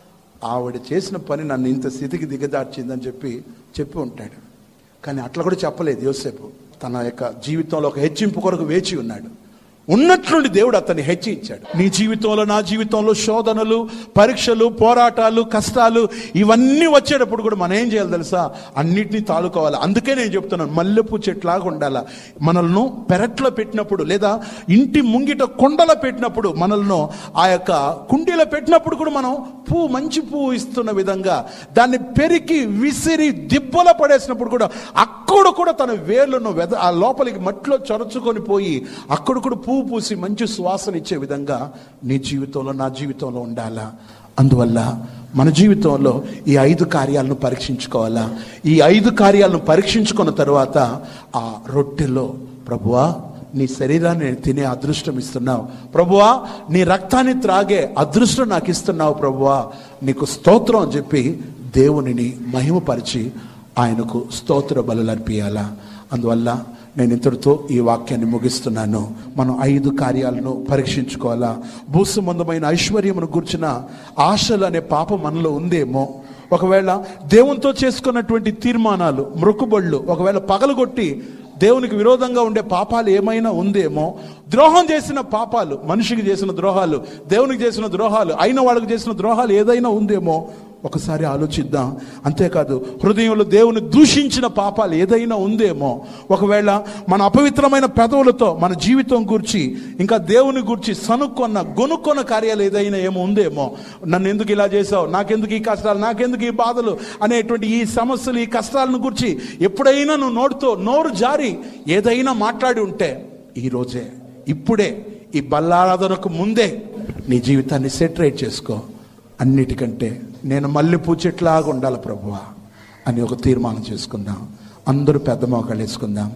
Speaker 1: ఆవిడ చేసిన పని నన్ను ఇంత స్థితికి దిగజార్చిందని చెప్పి చెప్పి ఉంటాడు కానీ అట్లా కూడా చెప్పలేదు యోసేపు తన యొక్క జీవితంలో ఒక హెచ్చింపు కొరకు వేచి ఉన్నాడు ఉన్నట్లుండి దేవుడు అతన్ని హెచ్చి ఇచ్చాడు నీ జీవితంలో నా జీవితంలో శోధనలు పరీక్షలు పోరాటాలు కష్టాలు ఇవన్నీ వచ్చేటప్పుడు కూడా మనం ఏం చేయాలి తెలుసా అన్నిటినీ తాలుకోవాలి అందుకే నేను చెప్తున్నాను మల్లెపూ చెట్లాగా ఉండాలా మనల్ని పెరట్లో పెట్టినప్పుడు లేదా ఇంటి ముంగిట కొండలో పెట్టినప్పుడు మనల్ని ఆ యొక్క కుండీలో పెట్టినప్పుడు కూడా మనం పువ్వు మంచి పువ్వు ఇస్తున్న విధంగా దాన్ని పెరికి విసిరి దిబ్బల పడేసినప్పుడు కూడా అక్కడ కూడా తన వేర్లను వెద ఆ లోపలికి మట్టిలో చొరచుకొని పోయి అక్కడ కూడా పువ్వు పూసి మంచి సువాసన ఇచ్చే విధంగా నీ జీవితంలో నా జీవితంలో ఉండాలా అందువల్ల మన జీవితంలో ఈ ఐదు కార్యాలను పరీక్షించుకోవాలా ఈ ఐదు కార్యాలను పరీక్షించుకున్న తర్వాత ఆ రొట్టెలో ప్రభువా నీ శరీరాన్ని నేను తినే అదృష్టం ఇస్తున్నావు ప్రభువా నీ రక్తాన్ని త్రాగే అదృష్టం నాకు ఇస్తున్నావు ప్రభువా నీకు స్తోత్రం అని చెప్పి దేవునిని మహిమపరిచి ఆయనకు స్తోత్ర బలులు అర్పియాలా అందువల్ల నేను ఇంతటితో ఈ వాక్యాన్ని ముగిస్తున్నాను మనం ఐదు కార్యాలను పరీక్షించుకోవాలా భూసంబంధమైన ఐశ్వర్యమును గుర్చిన ఆశలు అనే పాపం మనలో ఉందేమో ఒకవేళ దేవునితో చేసుకున్నటువంటి తీర్మానాలు మృక్కుబళ్ళు ఒకవేళ పగలగొట్టి దేవునికి విరోధంగా ఉండే పాపాలు ఏమైనా ఉందేమో ద్రోహం చేసిన పాపాలు మనిషికి చేసిన ద్రోహాలు దేవునికి చేసిన ద్రోహాలు అయిన వాళ్ళకి చేసిన ద్రోహాలు ఏదైనా ఉందేమో ఒకసారి ఆలోచిద్దాం అంతేకాదు హృదయంలో దేవుని దూషించిన పాపాలు ఏదైనా ఉందేమో ఒకవేళ మన అపవిత్రమైన పెదవులతో మన జీవితం గురించి ఇంకా దేవుని గురించి సనుక్కొన్న గొనుక్కొన్న కార్యాలు ఏదైనా ఏమో ఉందేమో నన్ను ఎందుకు ఇలా చేసావు నాకెందుకు ఈ కష్టాలు నాకెందుకు ఈ బాధలు అనేటువంటి ఈ సమస్యలు ఈ కష్టాలను గురించి ఎప్పుడైనా నువ్వు నోటితో నోరు జారి ఏదైనా మాట్లాడి ఉంటే ఈ రోజే ఇప్పుడే ఈ బల్లారాధనకు ముందే నీ జీవితాన్ని సెటరేట్ చేసుకో అన్నిటికంటే నేను మల్లెపూ చెట్లాగా ఉండాలి ప్రభువా అని ఒక తీర్మానం చేసుకుందాం అందరూ పెద్ద మోకాలు వేసుకుందాం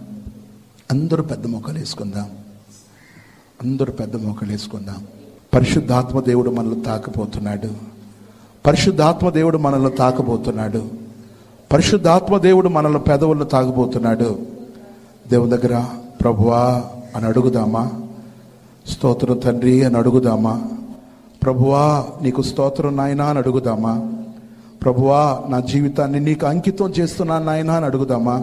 Speaker 1: అందరూ పెద్ద మోకాలు వేసుకుందాం అందరూ పెద్ద మోకాలు వేసుకుందాం పరిశుద్ధాత్మ దేవుడు మనల్ని తాకపోతున్నాడు పరిశుద్ధాత్మ దేవుడు మనల్ని తాకబోతున్నాడు పరిశుద్ధాత్మ దేవుడు మనల్ని పెదవులను తాగబోతున్నాడు దేవుని దగ్గర ప్రభువా అని అడుగుదామా స్తోత్రం తండ్రి అని అడుగుదామా ప్రభువా నీకు స్తోత్రం నాయనా అని అడుగుదామా ప్రభువా నా జీవితాన్ని నీకు అంకితం చేస్తున్నాను నాయనా అని అడుగుదామా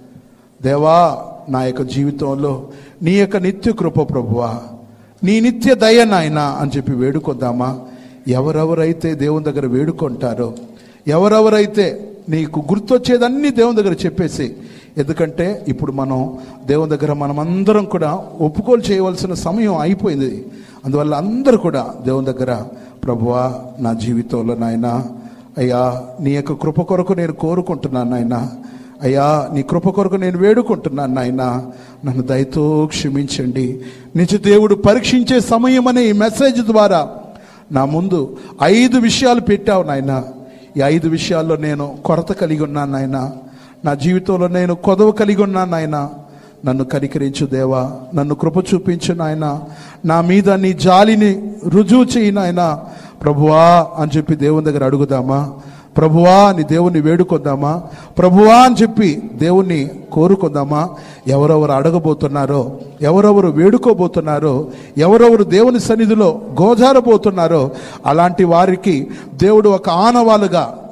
Speaker 1: దేవా నా యొక్క జీవితంలో నీ యొక్క నిత్య కృప ప్రభువా నీ నిత్య దయ నాయన అని చెప్పి వేడుకొద్దామా ఎవరెవరైతే దేవుని దగ్గర వేడుకుంటారో ఎవరెవరైతే నీకు గుర్తొచ్చేదన్నీ దేవుని దగ్గర చెప్పేసి ఎందుకంటే ఇప్పుడు మనం దేవుని దగ్గర మనమందరం కూడా ఒప్పుకోలు చేయవలసిన సమయం అయిపోయింది అందువల్ల అందరూ కూడా దేవుని దగ్గర ప్రభువా నా జీవితంలో నాయనా అయ్యా నీ యొక్క కృప కొరకు నేను కోరుకుంటున్నాను నాయనా అయ్యా నీ కృప కొరకు నేను వేడుకుంటున్నాను నాయన నన్ను దయతో క్షమించండి నిజ దేవుడు పరీక్షించే సమయం అనే ఈ మెసేజ్ ద్వారా నా ముందు ఐదు విషయాలు పెట్టావు నాయన ఈ ఐదు విషయాల్లో నేను కొరత కలిగి ఉన్నాను నాయన నా జీవితంలో నేను కొదవ కలిగి ఉన్నాను నాయన నన్ను కనికరించు దేవా నన్ను కృప చూపించు నాయన నా మీద నీ జాలిని రుజువు చేయి నాయన ప్రభువా అని చెప్పి దేవుని దగ్గర అడుగుదామా ప్రభువా అని దేవుణ్ణి వేడుకొద్దామా ప్రభువా అని చెప్పి దేవుణ్ణి కోరుకుందామా ఎవరెవరు అడగబోతున్నారో ఎవరెవరు వేడుకోబోతున్నారో ఎవరెవరు దేవుని సన్నిధిలో గోజారబోతున్నారో అలాంటి వారికి దేవుడు ఒక ఆనవాలుగా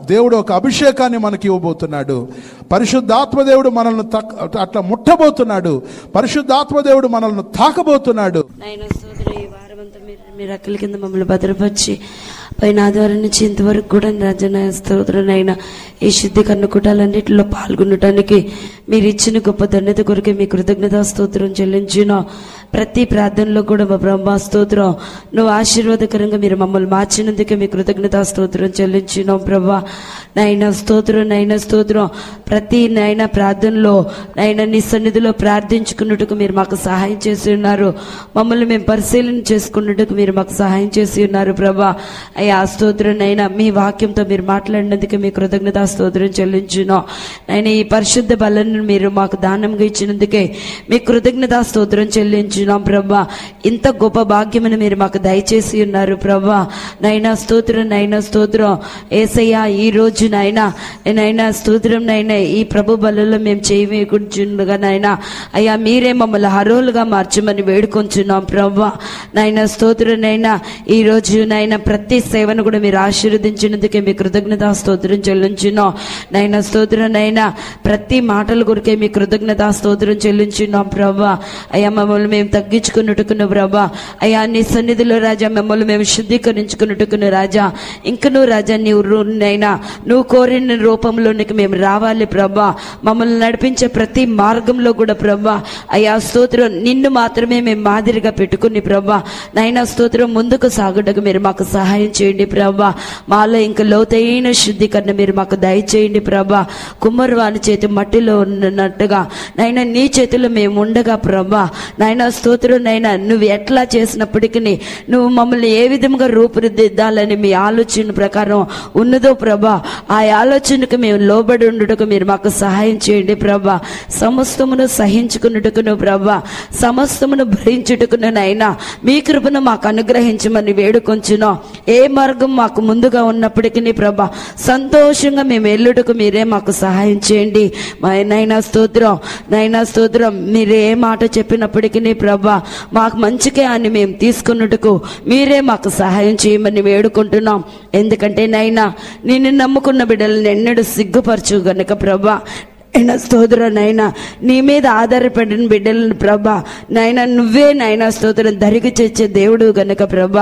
Speaker 1: దేవుడు ఒక అభిషేకాన్ని మనకి ఇవ్వబోతున్నాడు పరిశుద్ధాత్మ దేవుడు మనల్ని తక్- అట్లా ముట్టబోతున్నాడు పరిశుద్ధాత్మ దేవుడు మనల్ని తాకబోతున్నాడు
Speaker 4: నాయన సోదరు ఈ వారమంతా మీరు మీ రెక్కల కింద మమ్మల్ని భద్రపరిచి పైన ఆదివారం నుంచి ఇంతవరకు కూడా రాజన స్తోత్రనైనా ఈ శుద్ధీకరణ కుటాలన్నింటిలో పాల్గొనడానికి మీరు ఇచ్చిన గొప్ప ధన్యత కొరకే మీ కృతజ్ఞతా స్తోత్రం చెల్లించిన ప్రతి ప్రార్థనలో కూడా మా బ్రహ్మ స్తోత్రం నువ్వు ఆశీర్వాదకరంగా మీరు మమ్మల్ని మార్చినందుకే మీ కృతజ్ఞతా స్తోత్రం చెల్లించినాం ప్రభా నైనా స్తోత్రం నైనా స్తోత్రం ప్రతి నైనా ప్రార్థనలో నైనా నీ సన్నిధిలో ప్రార్థించుకున్నట్టుకు మీరు మాకు సహాయం చేసి ఉన్నారు మమ్మల్ని మేము పరిశీలన చేసుకున్నట్టుకు మీరు మాకు సహాయం చేసి ఉన్నారు ప్రభా అయ్యా స్తోత్రం నైనా మీ వాక్యంతో మీరు మాట్లాడినందుకు మీ కృతజ్ఞతా స్తోత్రం చెల్లించున్నాం నైనా ఈ పరిశుద్ధ బలను మీరు మాకు దానంగా ఇచ్చినందుకే మీ కృతజ్ఞతా స్తోత్రం చెల్లించున్నాం ప్రభా ఇంత గొప్ప భాగ్యమని మీరు మాకు దయచేసి ఉన్నారు ప్రభా నైనా స్తోత్రం నైనా స్తోత్రం ఏసయ్యా ఈ రోజు నైనా నైనా స్తోత్రం నైనా ఈ ప్రభు బలలో మేము చేయకుంటుండగా నైనా అయ్యా మీరే మమ్మల్ని హరోలుగా మార్చమని వేడుకొంచున్నాం ప్రభా నైనా స్తోత్రం నైనా ఈ రోజు నైనా ప్రతి సేవను కూడా మీరు ఆశీర్వదించినందుకే మీ కృతజ్ఞతా స్తోత్రం చెల్లించున్నాం నైనా స్తోత్రం నైనా ప్రతి మాటల కొరకే మీ కృతజ్ఞతా స్తోత్రం చెల్లించున్నాం ప్రభా అయ్యా మమ్మల్ని మేము తగ్గించుకున్నట్టుకున్న ప్రభా అయ్యా నీ సన్నిధిలో రాజా మిమ్మల్ని మేము శుద్ధీకరించుకున్నట్టుకున్న రాజా ఇంకను రాజా నీవు రు- నైనా నువ్వు కోరిన రూపంలోనికి మేము రావాలి ప్రభా మమ్మల్ని నడిపించే ప్రతి మార్గంలో కూడా ప్రభా అయ్యా స్తోత్రం నిన్ను మాత్రమే మేము మాదిరిగా పెట్టుకుని ప్రభా నైనా స్తోత్రం ముందుకు సాగుటకు మీరు మాకు సహాయం చేయండి ప్రభా మాలో ఇంకా లోతైన శుద్ధీకరణ మీరు మాకు దయచేయండి ప్రభా కుమ్మరివాని చేతి మట్టిలో ఉన్నట్టుగా నైనా నీ చేతిలో మేము ఉండగా ప్రభా నైనా స్తోత్రం నైనా నువ్వు ఎట్లా చేసినప్పటికీ నువ్వు మమ్మల్ని ఏ విధంగా రూపుదిద్దాలని మీ ఆలోచన ప్రకారం ఉన్నదో ప్రభా ఆ ఆలోచనకు మేము లోబడి ఉండుటకు మీరు మాకు సహాయం చేయండి ప్రభా సమస్తమును సహించుకున్నట్టుకును ప్రభా సమస్తమును భరించుటకును నైనా మీ కృపను మాకు అనుగ్రహించమని వేడుకొంచున్నాం ఏ మార్గం మాకు ముందుగా ఉన్నప్పటికీ ప్రభా సంతోషంగా మేము వెళ్ళుటకు మీరే మాకు సహాయం చేయండి మా నైనా స్తోత్రం నైనా స్తోత్రం మీరు ఏ మాట చెప్పినప్పటికీ ప్రభా మాకు మంచికే అని మేము తీసుకున్నట్టుకు మీరే మాకు సహాయం చేయమని వేడుకుంటున్నాం ఎందుకంటే నైనా నిన్ను నమ్ముకున్న బిడ్డలను ఎన్నడూ సిగ్గుపరచు గనుక ప్రభా అయినా స్తోత్రం నైనా నీ మీద ఆధారపడిన బిడ్డలను ప్రభా నైనా నువ్వే నైనా స్తోత్రం దరికి చేర్చే దేవుడు గనుక ప్రభా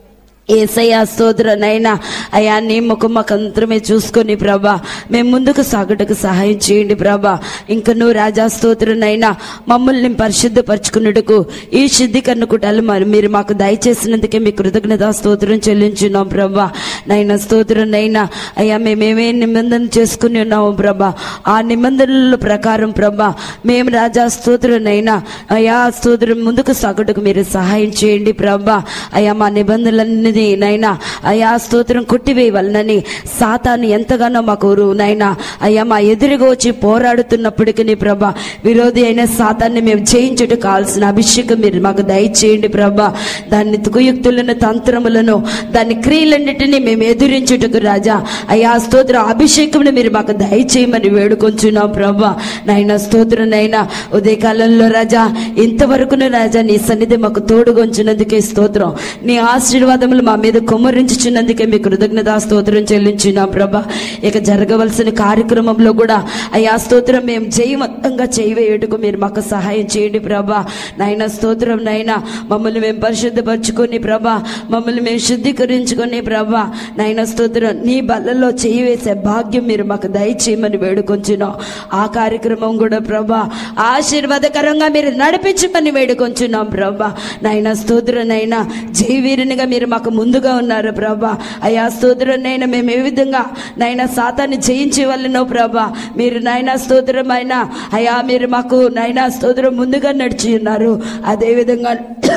Speaker 4: ఏసయ్యా స్తోత్ర నైనా అయా నీ ముఖం మాకు అంతరమే చూసుకొని ప్రభా మేము ముందుకు సాగుటకు సహాయం చేయండి ప్రభా ఇంక నువ్వు రాజా స్తోత్ర నైనా మమ్మల్ని పరిశుద్ధపరచుకున్నట్టుకు ఈ శుద్ధీకరణ కుటాలు మరి మీరు మాకు దయచేసినందుకే మీ కృతజ్ఞత స్తోత్రం చెల్లించున్నాం ప్రభా నైనా స్తోత్రం నైనా అయ్యా మేమేమే నిబంధన చేసుకుని ఉన్నాము ప్రభా ఆ నిబంధనల ప్రకారం ప్రభా మేము రాజా స్తోత్రం నైనా అయా స్తోత్రం ముందుకు సాగుటకు మీరు సహాయం చేయండి ప్రభా అయా మా నిబంధనలన్నీ నైనా అయా స్తోత్రం కొట్టివేయవలనని సాతాను ఎంతగానో మాకు రు- నైనా అయ్యా మా ఎదురుగా వచ్చి పోరాడుతున్నప్పటికీ ప్రభా విరోధి అయిన సాతాన్ని మేము జయించుట కావాల్సిన అభిషేకం మీరు మాకు దయచేయండి ప్రభా దాన్ని కుయుక్తులను తంత్రములను దాని క్రియలన్నిటినీ మేము ఎదురించుటకు రాజా అయ్యా స్తోత్ర అభిషేకమును మీరు మాకు దయచేయమని వేడుకొంచున్నాం ప్రభా నైనా స్తోత్రం నైనా ఉదయకాలంలో రాజా ఇంతవరకును రాజా నీ సన్నిధి మాకు తోడుగొంచినందుకే స్తోత్రం నీ ఆశీర్వాదములు మా మీద కుమ్మరించుచున్నందుకే మీ కృతజ్ఞతా స్తోత్రం చెల్లించున్నాం ప్రభా ఇక జరగవలసిన కార్యక్రమంలో కూడా అయ్యా స్తోత్రం మేము జయవంతంగా చేయవేయుటకు మీరు మాకు సహాయం చేయండి ప్రభా నైనా స్తోత్రం నైనా మమ్మల్ని మేము పరిశుద్ధపరచుకొని ప్రభా మమ్మల్ని మేము శుద్ధీకరించుకొని ప్రభా నైనా స్తోత్రం నీ బల్లలో చేయి వేసే భాగ్యం మీరు మాకు దయచేయమని వేడుకొంచున్నాం ఆ కార్యక్రమం కూడా ప్రభా ఆశీర్వాదకరంగా మీరు నడిపించమని వేడుకొంచున్నాం ప్రభా నైనా స్తోత్రం నైనా జయవీరునిగా మీరు మాకు ముందుగా ఉన్నారు ప్రభా అయ్యా స్తోత్రం నైనా మేము ఏ విధంగా నైనా సాతాన్ని జయించే వాళ్ళనో ప్రభా మీరు నైనా స్తోత్రం అయినా అయ్యా మీరు మాకు నైనా స్తోత్రం ముందుగా నడిచి ఉన్నారు అదే విధంగా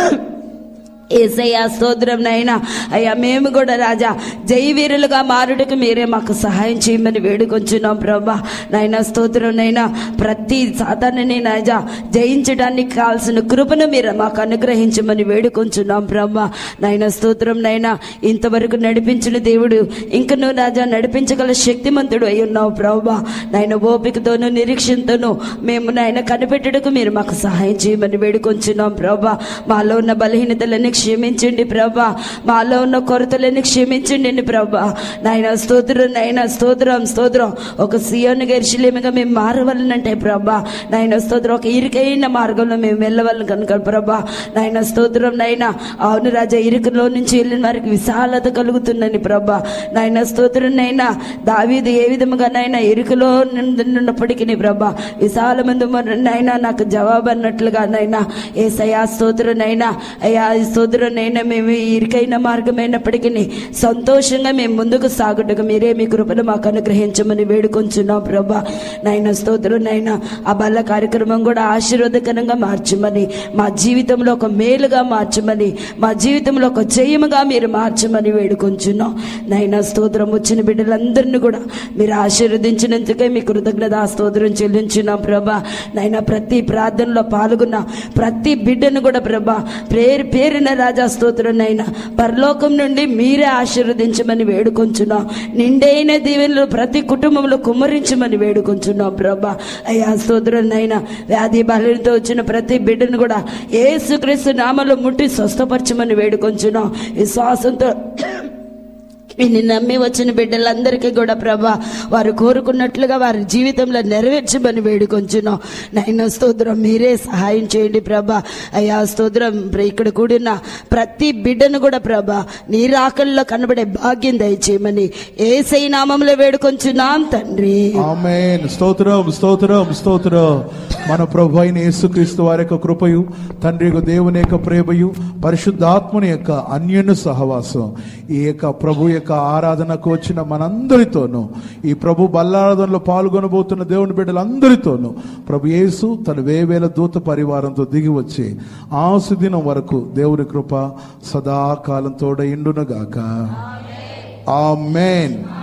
Speaker 4: ఏసయ్యా స్తోత్రం నైనా అయ్యా మేము కూడా రాజా జయవీరులుగా మారుడికి మీరే మాకు సహాయం చేయమని వేడుకొంచున్నాం ప్రభా నైనా స్తోత్రం నైనా ప్రతి సాధారణని రాజా జయించడానికి కావాల్సిన కృపను మీరు మాకు అనుగ్రహించమని వేడుకొంచున్నాం ప్రభా నైనా స్తోత్రం నైనా ఇంతవరకు నడిపించిన దేవుడు ఇంకను రాజా నడిపించగల శక్తిమంతుడు అయి ఉన్నావు ప్రభా నాయన ఓపికతోనూ నిరీక్షణతోనూ మేము నాయన కనిపెట్టుటకు మీరు మాకు సహాయం చేయమని వేడుకొంచున్నాం ప్రభా మాలో ఉన్న బలహీనతలన్నీ క్షమించండి ప్రభా మాలో ఉన్న కొరతలన్నీ క్షమించండి ప్రభా నాయన స్తోత్రం నాయన స్తోత్రం స్తోత్రం ఒక సియోని గరిశిలేమిగా మేము మారవలనంటే ప్రభా నాయన స్తోత్రం ఒక ఇరుకైన మార్గంలో మేము వెళ్ళవలను కనుక ప్రభా నాయన స్తోత్రం నాయన అవును రాజా ఇరుకులో నుంచి వెళ్ళిన వారికి విశాలత కలుగుతుందని ప్రభా నాయన స్తోత్రం నైనా దావీదు ఏ విధముగా నైనా ఇరుకులో ఉన్నప్పటికీ ప్రభా విశాలమందు నైనా నాకు జవాబు అన్నట్లుగా నైనా ఏ సయా స్తోత్రం నైనా అయ్యా ఈ స్తోత్రం నైనా మేము ఈ ఇరుకైన మార్గమైనప్పటికీ సంతోషంగా మేము ముందుకు సాగుటకు మీరే మీ కృపను మాకు అనుగ్రహించమని వేడుకొంచున్నాం ప్రభా నాయన స్తోత్రం నైనా ఆ బల్ల కార్యక్రమం కూడా ఆశీర్వాదకరంగా మార్చమని మా జీవితంలో ఒక మేలుగా మార్చమని మా జీవితంలో ఒక జయముగా మీరు మార్చమని వేడుకొంచున్నాం నైనా స్తోత్రం వచ్చిన బిడ్డలందరినీ కూడా మీరు ఆశీర్వదించినందుకే మీ కృతజ్ఞత స్తోత్రం చెల్లించున్నాం ప్రభా నైనా ప్రతి ప్రార్థనలో పాల్గొన్న ప్రతి బిడ్డను కూడా ప్రభా పేరు పేరున రాజా స్తోత్రం నైనా పరలోకం నుండి మీరే ఆశీర్వదించమని వేడుకొంచున్నాం నిండైన దీవెనలు ప్రతి కుటుంబంలో కుమ్మరించమని వేడుకొంచున్నాం ప్రభా అయ్యా స్తోత్రం నైనా వ్యాధి బలంతో వచ్చిన ప్రతి బిడ్డను కూడా ఏసుక్రీస్తు నామలో ముట్టి స్వస్థపరచమని వేడుకొంచున్నాం విశ్వాసంతో నిన్ను నమ్మి వచ్చిన బిడ్డలందరికీ కూడా ప్రభా వారు కోరుకున్నట్లుగా వారి జీవితంలో నెరవేర్చమని వేడుకొంచున్నాం నైనా స్తోత్రం మీరే సహాయం చేయండి ప్రభా అయ్యా స్తోత్రం ఇక్కడ కూడిన ప్రతి బిడ్డను కూడా ప్రభా నీ రాకల్లో కనబడే భాగ్యం దయచేయమని ఏసై నామంలో వేడుకొంచున్నాం తండ్రి
Speaker 1: ఆమేన్ స్తోత్రం స్తోత్రం స్తోత్రం మన ప్రభు అయిన యేసుక్రీస్తు వారి యొక్క కృపయు తండ్రి యొక్క దేవుని యొక్క ప్రేమయు పరిశుద్ధాత్మని యొక్క అన్యను సహవాసం ఈ యొక్క ప్రభు యొక్క ఆరాధనకు వచ్చిన మనందరితోనూ ఈ ప్రభు బల్లారాధనలో పాల్గొనబోతున్న దేవుని బిడ్డలందరితోనూ ప్రభు యేసు తన వేవేల దూత పరివారంతో దిగి వచ్చి ఆసు దినం వరకు దేవుని కృప సదాకాలం తోడ ఇండునుగాక ఆమెన్